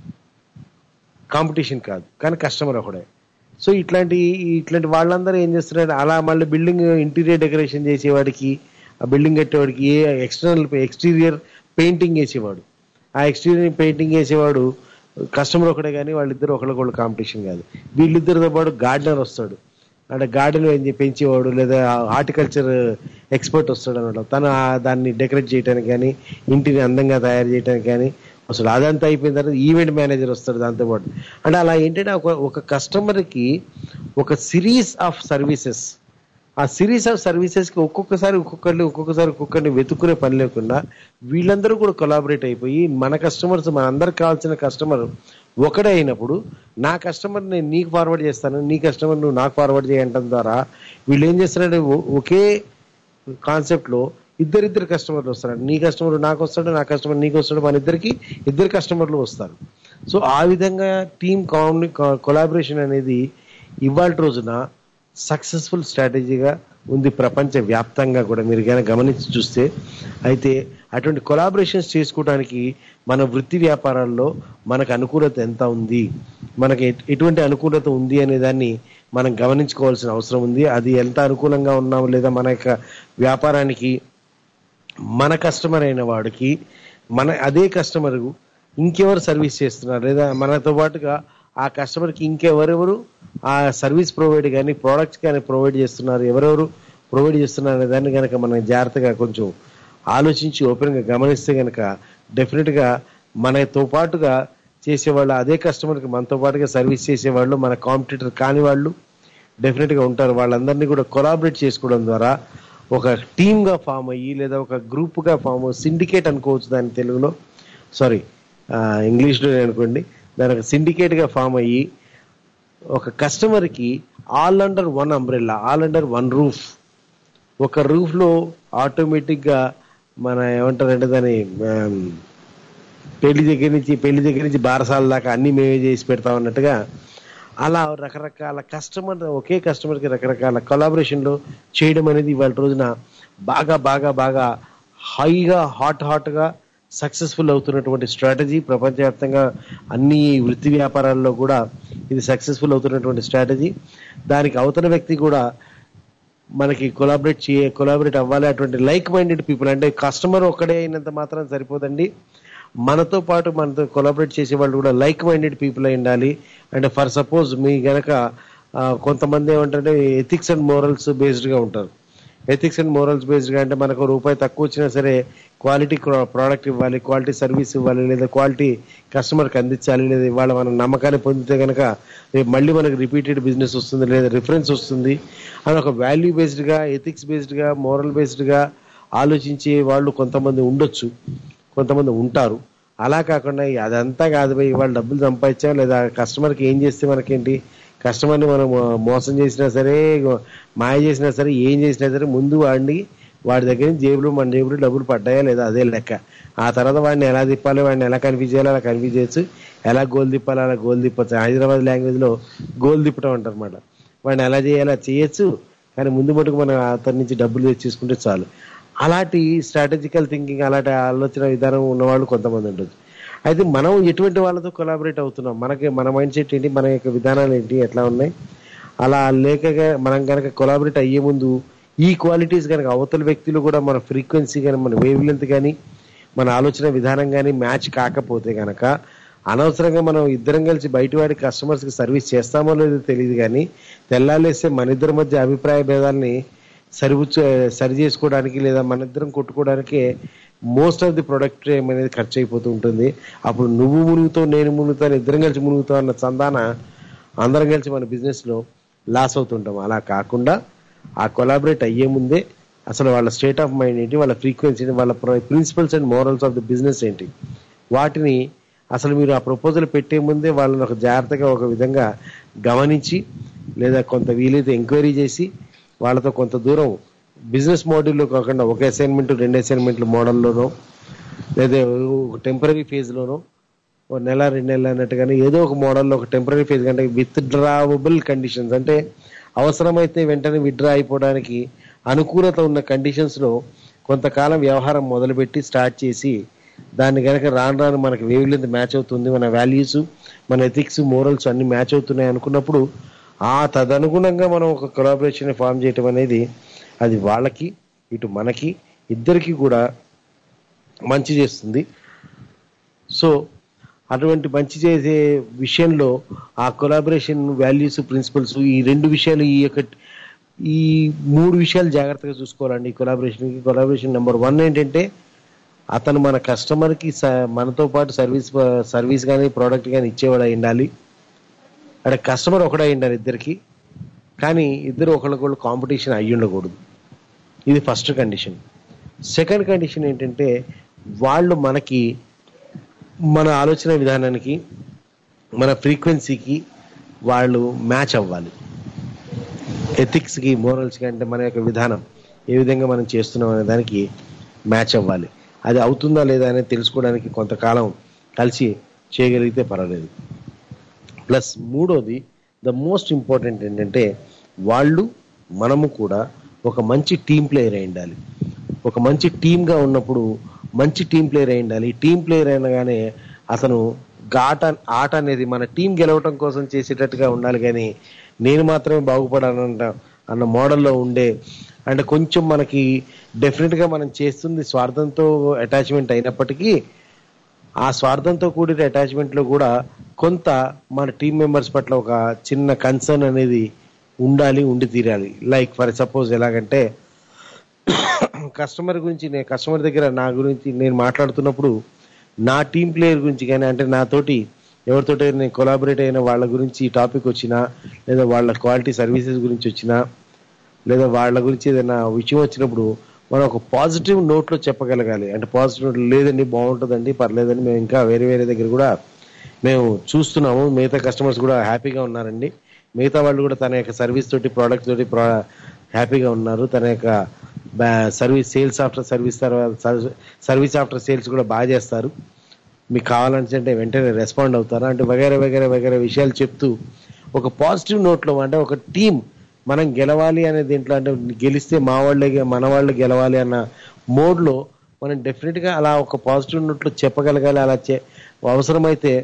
కాంపిటీషన్ కాదు కానీ కస్టమర్ ఒకడే సో ఇట్లాంటి ఇట్లాంటి వాళ్ళందరూ ఏం చేస్తున్నారు అలా మళ్ళీ బిల్డింగ్ ఇంటీరియర్ డెకరేషన్ చేసేవాడికి ఆ బిల్డింగ్ కట్టేవాడికి ఏ ఎక్స్టర్నల్ ఎక్స్టీరియర్ పెయింటింగ్ వేసేవాడు ఆ ఎక్స్టీరియర్ పెయింటింగ్ వేసేవాడు కస్టమర్ ఒకడే కానీ వాళ్ళిద్దరు ఒకరికొకళ్ళు కాంపిటీషన్ కాదు వీళ్ళిద్దరితో పాటు గార్డెనర్ వస్తాడు అంటే గార్డెన్ పెంచేవాడు లేదా హార్టికల్చర్ ఎక్స్పర్ట్ వస్తాడు అనమాట తను ఆ దాన్ని డెకరేట్ చేయడానికి కానీ ఇంటిని అందంగా తయారు చేయడానికి కానీ అసలు అదంతా అయిపోయిన తర్వాత ఈవెంట్ మేనేజర్ వస్తాడు దాంతో పాటు అంటే అలా ఏంటంటే ఒక ఒక కస్టమర్కి ఒక సిరీస్ ఆఫ్ సర్వీసెస్ ఆ సిరీస్ ఆఫ్ సర్వీసెస్కి ఒక్కొక్కసారి ఒక్కొక్కరిని ఒక్కొక్కసారి ఒక్కొక్కరిని వెతుక్కునే పని లేకుండా వీళ్ళందరూ కూడా కొలాబరేట్ అయిపోయి మన కస్టమర్స్ మన అందరికి కావాల్సిన కస్టమర్ ఒకడే అయినప్పుడు నా కస్టమర్ నేను నీకు ఫార్వర్డ్ చేస్తాను నీ కస్టమర్ నువ్వు నాకు ఫార్వర్డ్ చేయటం ద్వారా వీళ్ళు ఏం చేస్తారంటే ఒ- ఒకే కాన్సెప్ట్లో ఇద్దరిద్దరు కస్టమర్లు వస్తారు నీ కస్టమర్ నాకు వస్తాడు నా కస్టమర్ నీకు వస్తాడు మన ఇద్దరికి ఇద్దరు కస్టమర్లు వస్తారు సో ఆ విధంగా టీమ్ కామ్ని కొలాబరేషన్ అనేది ఇవాళ రోజున సక్సెస్ఫుల్ స్ట్రాటజీగా ఉంది ప్రపంచ వ్యాప్తంగా కూడా మీరు కనుక గమనించి చూస్తే అయితే అటువంటి కొలాబరేషన్స్ చేసుకోవడానికి మన వృత్తి వ్యాపారాల్లో మనకు అనుకూలత ఎంత ఉంది మనకి ఎట్- ఎటువంటి అనుకూలత ఉంది అనే దాన్ని మనం గమనించుకోవాల్సిన అవసరం ఉంది అది ఎంత అనుకూలంగా ఉన్నాము లేదా మన యొక్క వ్యాపారానికి మన కస్టమర్ అయిన వాడికి మన అదే కస్టమర్ ఇంకెవరు సర్వీస్ చేస్తున్నారు లేదా మనతో పాటుగా ఆ కస్టమర్కి ఇంకెవరెవరు ఆ సర్వీస్ ప్రొవైడ్ కానీ ప్రోడక్ట్స్ కానీ ప్రొవైడ్ చేస్తున్నారు ఎవరెవరు ప్రొవైడ్ చేస్తున్నారు అనే దాన్ని కనుక మనం జాగ్రత్తగా కొంచెం ఆలోచించి ఓపెన్గా గమనిస్తే కనుక డెఫినెట్గా మనతో పాటుగా చేసేవాళ్ళు అదే కస్టమర్కి మనతో పాటుగా సర్వీస్ చేసేవాళ్ళు మన కాంపిటీటర్ కాని వాళ్ళు డెఫినెట్గా ఉంటారు వాళ్ళందరినీ కూడా కొలాబరేట్ చేసుకోవడం ద్వారా ఒక టీమ్గా ఫామ్ అయ్యి లేదా ఒక గ్రూప్గా ఫామ్ సిండికేట్ అనుకోవచ్చు దాని తెలుగులో సారీ ఇంగ్లీష్లో అనుకోండి దాని ఒక సిండికేట్గా ఫామ్ అయ్యి ఒక కస్టమర్కి all under one umbrella all under one roof ఒక రూఫ్లో ఆటోమేటిక్గా మన ఏమంటారంటే దాని ఆమ్, పెళ్లి దగ్గర నుంచి పెళ్లి దగ్గర నుంచి బారసాల దాకా అన్ని మేమే చేసి పెడతాం అన్నట్టుగా అలా రకరకాల కస్టమర్ ఒకే కస్టమర్కి రకరకాల కొలాబరేషన్లో చేయడం అనేది ఇవాళ రోజున బాగా బాగా బాగా హైగా హాట్ హాట్గా సక్సెస్ఫుల్ అవుతున్నటువంటి స్ట్రాటజీ ప్రపంచవ్యాప్తంగా అన్ని వృత్తి వ్యాపారాల్లో కూడా ఇది సక్సెస్ఫుల్ అవుతున్నటువంటి స్ట్రాటజీ దానికి అవతల వ్యక్తి కూడా మనకి కొలాబరేట్ చేయ కొలాబరేట్ అవ్వాలి అటువంటి లైక్ మైండెడ్ పీపుల్ అంటే కస్టమర్ ఒక్కడే అయినంత మాత్రం సరిపోదండి మనతో పాటు మనతో కొలాబరేట్ చేసే వాళ్ళు కూడా లైక్ మైండెడ్ పీపుల్ అయి ఉండాలి అంటే ఫర్ సపోజ్ మీ గనక ఆ, కొంతమంది ఏమంటారంటే ఎథిక్స్ అండ్ మోరల్స్ బేస్డ్గా ఉంటారు ఎథిక్స్ అండ్ మోరల్స్ బేస్డ్గా అంటే మనకు రూపాయి తక్కువ వచ్చినా సరే క్వాలిటీ ప్రోడక్ట్ ఇవ్వాలి క్వాలిటీ సర్వీస్ ఇవ్వాలి లేదా క్వాలిటీ కస్టమర్కి అందించాలి లేదా ఇవాళ మనం నమ్మకాన్ని పొందితే కనుక రేపు మళ్ళీ మనకి రిపీటెడ్ బిజినెస్ వస్తుంది లేదా రిఫరెన్స్ వస్తుంది అని ఒక వాల్యూ బేస్డ్గా ఎథిక్స్ బేస్డ్గా మోరల్ బేస్డ్గా ఆలోచించే వాళ్ళు కొంతమంది ఉండొచ్చు కొంతమంది ఉంటారు అలా కాకుండా అదంతా కాదు భయ్ ఇవాళ డబ్బులు సంపాదించాం లేదా కస్టమర్కి ఏం చేస్తే మనకేంటి కస్టమర్ని మనం మోసం చేసినా సరే మాయ చేసినా సరే ఏం చేసినా సరే ముందు వాడిని వాడి దగ్గర నుంచి జేబులు మన జేబులు డబ్బులు పడ్డాయా లేదా అదే లెక్క ఆ తర్వాత వాడిని ఎలా తిప్పాలి వాడిని ఎలా కన్ఫ్యూజ్ చేయాలి అలా కన్ఫ్యూజ్ చేయొచ్చు ఎలా గోల్ తిప్పాలి అలా గోల్ తిప్పచ్చు హైదరాబాద్ లాంగ్వేజ్లో గోల్ తిప్పడం అంటారు అనమాట వాడిని ఎలా చేయాలి అది చేయొచ్చు కానీ ముందు మటుకు మనం అతని నుంచి డబ్బులు తెచ్చేసుకుంటే చాలు అలాంటి స్ట్రాటజికల్ థింకింగ్ అలాంటి ఆలోచన విధానం ఉన్నవాళ్ళు కొంతమంది ఉండొచ్చు అయితే మనం ఎటువంటి వాళ్ళతో కొలాబరేట్ అవుతున్నాం మనకి మన మైండ్ సెట్ ఏంటి మన యొక్క విధానాలు ఏంటి ఎట్లా ఉన్నాయి అలా లేక మనం కనుక కొలాబరేట్ అయ్యే ముందు ఈ క్వాలిటీస్ కనుక అవతల వ్యక్తులు కూడా మన ఫ్రీక్వెన్సీ కానీ మన వేవ్ లెంత్ కానీ మన ఆలోచన విధానం కానీ మ్యాచ్ కాకపోతే కనుక అనవసరంగా మనం ఇద్దరం కలిసి బయట వాడి కస్టమర్స్కి సర్వీస్ చేస్తామో లేదో తెలియదు కానీ తెల్లాలేస్తే మన ఇద్దరి మధ్య అభిప్రాయ భేదాల్ని సరిపుచ్చు సరి చేసుకోవడానికి లేదా మన ఇద్దరం కొట్టుకోవడానికి మోస్ట్ ఆఫ్ ది ప్రొడక్ట్ అనేది ఖర్చు అయిపోతూ ఉంటుంది అప్పుడు నువ్వు మునుగుతావు నేను మునుగుతాను ఇద్దరం కలిసి మునుగుతావు అన్న చందాన అందరం కలిసి మన బిజినెస్ లో లాస్ అవుతుంటాం అలా కాకుండా ఆ కొలాబరేట్ అయ్యే ముందే అసలు వాళ్ళ స్టేట్ ఆఫ్ మైండ్ ఏంటి వాళ్ళ ఫ్రీక్వెన్సీ వాళ్ళ principles and morals of the business ఏంటి వాటిని అసలు మీరు ఆ ప్రపోజల్ పెట్టే ముందే వాళ్ళని ఒక జాగ్రత్తగా ఒక విధంగా గమనించి లేదా కొంత వీలైతే ఎంక్వైరీ చేసి వాళ్ళతో కొంత దూరం బిజినెస్ మోడల్లో కాకుండా ఒక అసైన్మెంట్ రెండు అసైన్మెంట్లు మోడల్లోనో లేదా ఒక టెంపరీ ఫేజ్లోనో ఒక నెల రెండు నెలలు అన్నట్టుగానే ఏదో ఒక మోడల్లో ఒక టెంపరీ ఫేజ్ కంటే విత్ డ్రావబుల్ కండిషన్స్ అంటే అవసరమైతే వెంటనే విత్డ్రా అయిపోవడానికి అనుకూలత ఉన్న కండిషన్స్లో కొంతకాలం వ్యవహారం మొదలుపెట్టి స్టార్ట్ చేసి దాన్ని కనుక రాను రాను మనకి వేవ్ లెంత్ మ్యాచ్ అవుతుంది మన వాల్యూస్ మన ఎథిక్స్ మోరల్స్ అన్ని మ్యాచ్ అవుతున్నాయి అనుకున్నప్పుడు ఆ తదనుగుణంగా మనం ఒక కొలాబరేషన్ ఫామ్ చేయటం అనేది అది వాళ్ళకి ఇటు మనకి ఇద్దరికి కూడా మంచి చేస్తుంది సో అటువంటి మంచి చేసే విషయంలో ఆ కొలాబరేషన్ వాల్యూస్ ప్రిన్సిపల్స్ ఈ రెండు విషయాలు ఈ యొక్క ఈ మూడు విషయాలు జాగ్రత్తగా చూసుకోవాలండి ఈ కొలాబరేషన్కి కొలాబరేషన్ నెంబర్ వన్ ఏంటంటే అతను మన కస్టమర్కి స- మనతో పాటు సర్వీస్ సర్వీస్ కానీ ప్రోడక్ట్ కానీ ఇచ్చేవాడు అయి ఉండాలి అక్కడ కస్టమర్ ఒకడే అయి ఉండాలి ఇద్దరికి కానీ ఇద్దరు ఒకరికొకళ్ళు కాంపిటీషన్ అయ్యి ఉండకూడదు ఇది ఫస్ట్ కండిషన్ సెకండ్ కండిషన్ ఏంటంటే వాళ్ళు మనకి మన ఆలోచన విధానానికి మన ఫ్రీక్వెన్సీకి వాళ్ళు మ్యాచ్ అవ్వాలి ఎథిక్స్కి మోరల్స్కి అంటే మన యొక్క విధానం ఏ విధంగా మనం చేస్తున్నాం అనే దానికి మ్యాచ్ అవ్వాలి అది అవుతుందా లేదా అనేది తెలుసుకోవడానికి కొంతకాలం కలిసి చేయగలిగితే పర్వాలేదు ప్లస్ మూడోది ద మోస్ట్ ఇంపార్టెంట్ ఏంటంటే వాళ్ళు మనము కూడా ఒక మంచి టీం ప్లేయర్ అయి ఉండాలి ఒక మంచి టీమ్గా ఉన్నప్పుడు మంచి టీం ప్లేయర్ అయి ఉండాలి టీం ప్లేయర్ అయినగానే అతను ఆట ఆట అనేది మన టీం గెలవటం కోసం చేసేటట్టుగా ఉండాలి కానీ నేను మాత్రమే బాగుపడానంట అన్న మోడల్లో ఉండే అంటే కొంచెం మనకి డెఫినెట్గా మనం చేస్తుంది స్వార్థంతో అటాచ్మెంట్ అయినప్పటికీ ఆ స్వార్థంతో కూడిన అటాచ్మెంట్ లో కూడా కొంత మన టీం మెంబర్స్ పట్ల ఒక చిన్న కన్సర్న్ అనేది ఉండాలి ఉండి తీరాలి లైక్ ఫర్ సపోజ్ ఎలాగంటే కస్టమర్ గురించి నేను కస్టమర్ దగ్గర నా గురించి నేను మాట్లాడుతున్నప్పుడు నా టీం ప్లేయర్ గురించి కానీ అంటే నాతోటి ఎవరితోటి నేను కొలాబరేట్ అయిన వాళ్ళ గురించి టాపిక్ వచ్చినా లేదా వాళ్ళ క్వాలిటీ సర్వీసెస్ గురించి వచ్చినా లేదా వాళ్ళ గురించి ఏదైనా విషయం వచ్చినప్పుడు మనం ఒక పాజిటివ్ నోట్లో చెప్పగలగాలి అంటే పాజిటివ్ నోట్ లేదండి బాగుంటుందండి పర్లేదండి మేము ఇంకా వేరే వేరే దగ్గర కూడా మేము చూస్తున్నాము మిగతా కస్టమర్స్ కూడా హ్యాపీగా ఉన్నారండి మిగతా వాళ్ళు కూడా తన యొక్క సర్వీస్ తోటి ప్రోడక్ట్ తోటి ప్రా హ్యాపీగా ఉన్నారు తన యొక్క సర్వీస్ సేల్స్ ఆఫ్టర్ సర్వీస్ తర్వాత సర్వీస్ ఆఫ్టర్ సేల్స్ కూడా బాగా చేస్తారు మీకు కావాలంటే అంటే వెంటనే రెస్పాండ్ అవుతారా అంటే వగేరే వగేరే వగేరే విషయాలు చెప్తూ ఒక పాజిటివ్ నోట్లో అంటే ఒక టీం మనం గెలవాలి అనే దీంట్లో అంటే గెలిస్తే మా వాళ్ళే గె- మన వాళ్ళు గెలవాలి అన్న మోడ్లో మనం డెఫినెట్గా అలా ఒక పాజిటివ్ నోట్లో చెప్పగలగాలి అలా చే అవసరమైతే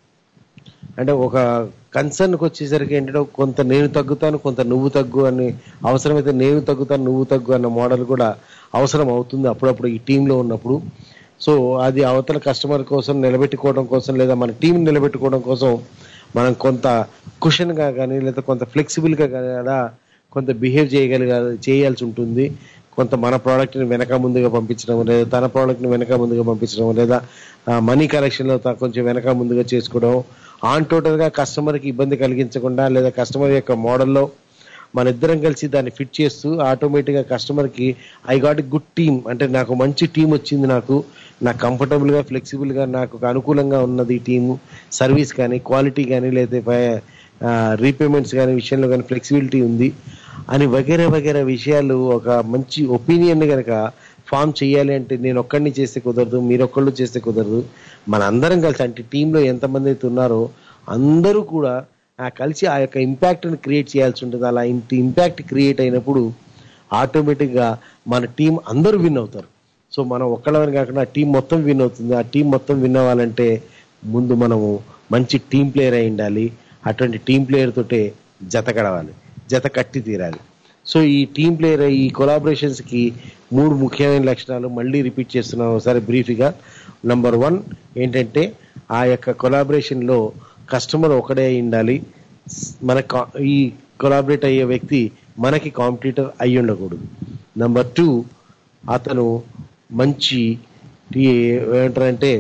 అంటే ఒక కన్సర్న్కి వచ్చేసరికి ఏంటంటే కొంత నేను తగ్గుతాను కొంత నువ్వు తగ్గు అని అవసరమైతే నేను తగ్గుతాను నువ్వు తగ్గు అన్న మోడల్ కూడా అవసరం అవుతుంది అప్పుడప్పుడు ఈ టీంలో ఉన్నప్పుడు సో అది అవతల కస్టమర్ కోసం నిలబెట్టుకోవడం కోసం లేదా మన టీం నిలబెట్టుకోవడం కోసం మనం కొంత కుషన్గా కానీ లేదా కొంత ఫ్లెక్సిబుల్గా కానీ అలా కొంత బిహేవ్ చేయగలిగా చేయాల్సి ఉంటుంది కొంత మన ప్రోడక్ట్ని వెనక ముందుగా పంపించడం లేదా తన ప్రోడక్ట్ని వెనక ముందుగా పంపించడం లేదా మనీ కలెక్షన్లో త- కొంచెం వెనక ముందుగా చేసుకోవడం ఆన్ టోటల్గా కస్టమర్కి ఇబ్బంది కలిగించకుండా లేదా కస్టమర్ యొక్క మోడల్లో మన ఇద్దరం కలిసి దాన్ని ఫిట్ చేస్తూ ఆటోమేటిక్గా కస్టమర్కి ఐ గాట్ గుడ్ టీమ్ అంటే నాకు మంచి టీం వచ్చింది నాకు నాకు కంఫర్టబుల్గా ఫ్లెక్సిబుల్గా నాకు ఒక అనుకూలంగా ఉన్నది ఈ టీము సర్వీస్ కానీ క్వాలిటీ కానీ లేదా రీపేమెంట్స్ కానీ విషయంలో కానీ ఫ్లెక్సిబిలిటీ ఉంది అని వగేరే వగేరే విషయాలు ఒక మంచి ఒపీనియన్ కనుక ఫామ్ చేయాలి అంటే నేను ఒక్కడిని చేస్తే కుదరదు మీరు ఒక్కళ్ళు చేస్తే కుదరదు మన అందరం కలిసి అంటే టీంలో ఎంతమంది అయితే ఉన్నారో అందరూ కూడా ఆ కలిసి ఆ యొక్క ఇంపాక్ట్ని క్రియేట్ చేయాల్సి ఉంటుంది అలా ఇంత ఇంపాక్ట్ క్రియేట్ అయినప్పుడు ఆటోమేటిక్గా మన టీం అందరూ విన్ అవుతారు సో మనం ఒక్కళ్ళని కాకుండా ఆ టీం మొత్తం విన్ అవుతుంది ఆ టీం మొత్తం విన్ అవ్వాలంటే ముందు మనము మంచి టీం ప్లేయర్ అయి ఉండాలి అటువంటి టీం ప్లేయర్ తోటే జత గడవాలి జత కట్టి తీరాలి సో ఈ టీం ప్లేయర్ ఈ కొలాబరేషన్స్ కి మూడు ముఖ్యమైన లక్షణాలు మళ్ళీ రిపీట్ చేస్తున్నాను ఒకసారి బ్రీఫ్గా నంబర్ వన్ ఏంటంటే ఆ యొక్క కొలాబరేషన్ లో కస్టమర్ ఒకడే అయి ఉండాలి మన కా- ఈ కొలాబరేట్ అయ్యే వ్యక్తి మనకి కాంపిటీటర్ అయి ఉండకూడదు నంబర్ టూ అతను మంచి టీ- ఏమంటారంటే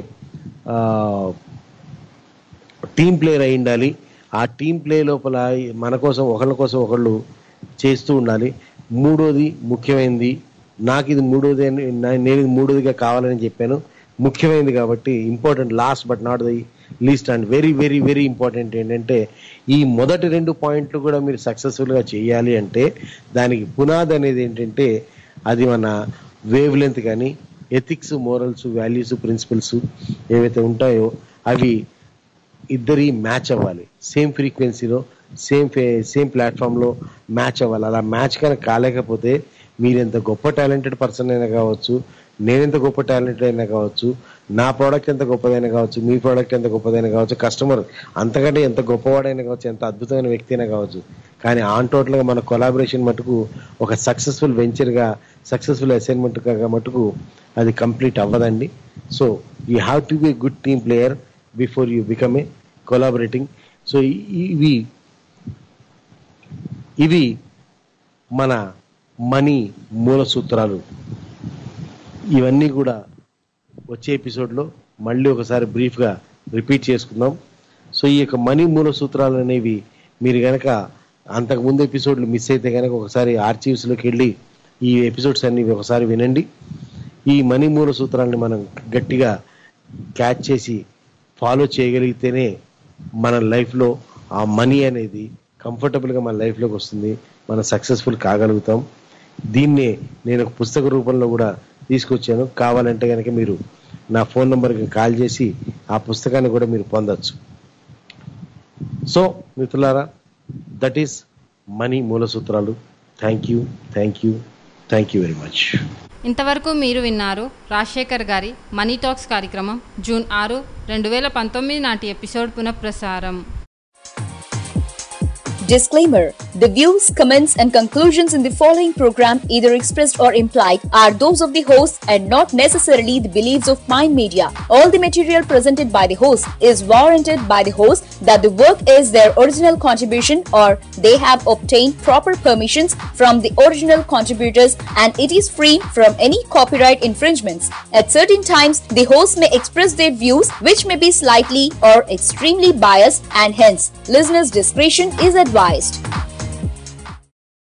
టీం ప్లేయర్ అయి ఉండాలి ఆ టీం ప్లే లోపల మన కోసం ఒకళ్ళ కోసం ఒకళ్ళు చేస్తూ ఉండాలి మూడోది ముఖ్యమైనది నాకు ఇది మూడోది అని నా- నేను ఇది మూడోదిగా కావాలని చెప్పాను ముఖ్యమైనది కాబట్టి important last but not the least and very very very important ఏంటంటే ఈ మొదటి రెండు పాయింట్లు కూడా మీరు సక్సెస్ఫుల్గా చేయాలి అంటే దానికి పునాది అనేది ఏంటంటే అది మన వేవ్ లెంత్ కానీ ఎథిక్స్ మోరల్స్ వాల్యూస్ ప్రిన్సిపల్స్ ఏవైతే ఉంటాయో అవి ఇద్దరి మ్యాచ్ అవ్వాలి సేమ్ ఫ్రీక్వెన్సీలో సేమ్ సేమ్ ప్లాట్ఫామ్లో మ్యాచ్ అవ్వాలి అలా మ్యాచ్ కనుక కాలేకపోతే మీరు ఎంత గొప్ప టాలెంటెడ్ పర్సన్ అయినా కావచ్చు నేనెంత గొప్ప టాలెంటెడ్ అయినా కావచ్చు నా ప్రోడక్ట్ ఎంత గొప్పదైనా కావచ్చు మీ ప్రోడక్ట్ ఎంత గొప్పదైనా కావచ్చు కస్టమర్ అంతకంటే ఎంత గొప్పవాడైనా కావచ్చు ఎంత అద్భుతమైన వ్యక్తి అయినా కావచ్చు కానీ ఆన్ టోటల్గా మన కొలాబరేషన్ మటుకు ఒక సక్సెస్ఫుల్ వెంచర్గా సక్సెస్ఫుల్ అసైన్మెంట్గా మటుకు అది కంప్లీట్ అవ్వదండి so you have to be good team player before you become a collaborating so ఇవి ఇవి మన మనీ మూల సూత్రాలు ఇవన్నీ కూడా వచ్చే ఎపిసోడ్లో మళ్ళీ ఒకసారి బ్రీఫ్గా రిపీట్ చేసుకుందాం సో ఈ యొక్క మనీ మూల సూత్రాలు అనేవి మీరు కనుక అంతకు ముందు ఎపిసోడ్లు మిస్ అయితే కనుక ఒకసారి ఆర్చీవ్స్లోకి వెళ్ళి ఈ ఎపిసోడ్స్ అన్ని ఒకసారి వినండి ఈ మనీ మూల సూత్రాలని మనం గట్టిగా క్యాచ్ చేసి ఫాలో చేయగలిగితేనే మన లైఫ్లో ఆ మనీ అనేది కంఫర్టబుల్గా మన లైఫ్లోకి వస్తుంది మనం సక్సెస్ఫుల్ కాగలుగుతాం దీన్నే నేను ఒక పుస్తక రూపంలో కూడా తీసుకొచ్చాను కావాలంటే కనుక మీరు నా ఫోన్ నెంబర్కి కాల్ చేసి ఆ పుస్తకాన్ని కూడా మీరు పొందొచ్చు సో మిత్రులారా దట్ ఈస్ మనీ మూల సూత్రాలు thank you thank you thank you very much ఇంతవరకు మీరు విన్నారు రాజశేఖర్ గారి మనీ టాక్స్ కార్యక్రమం జూన్ ఆరు రెండు వేల పంతొమ్మిది నాటి ఎపిసోడ్ పునఃప్రసారం Disclaimer The views, comments, and conclusions in the following program, either expressed or implied, are those of the host and not necessarily the beliefs of Mind Media. All the material presented by the host is warranted by the host that the work is their original contribution or they have obtained proper permissions from the original contributors and it is free from any copyright infringements. At certain times, the host may express their views which may be slightly or extremely biased and hence listeners' discretion is advised.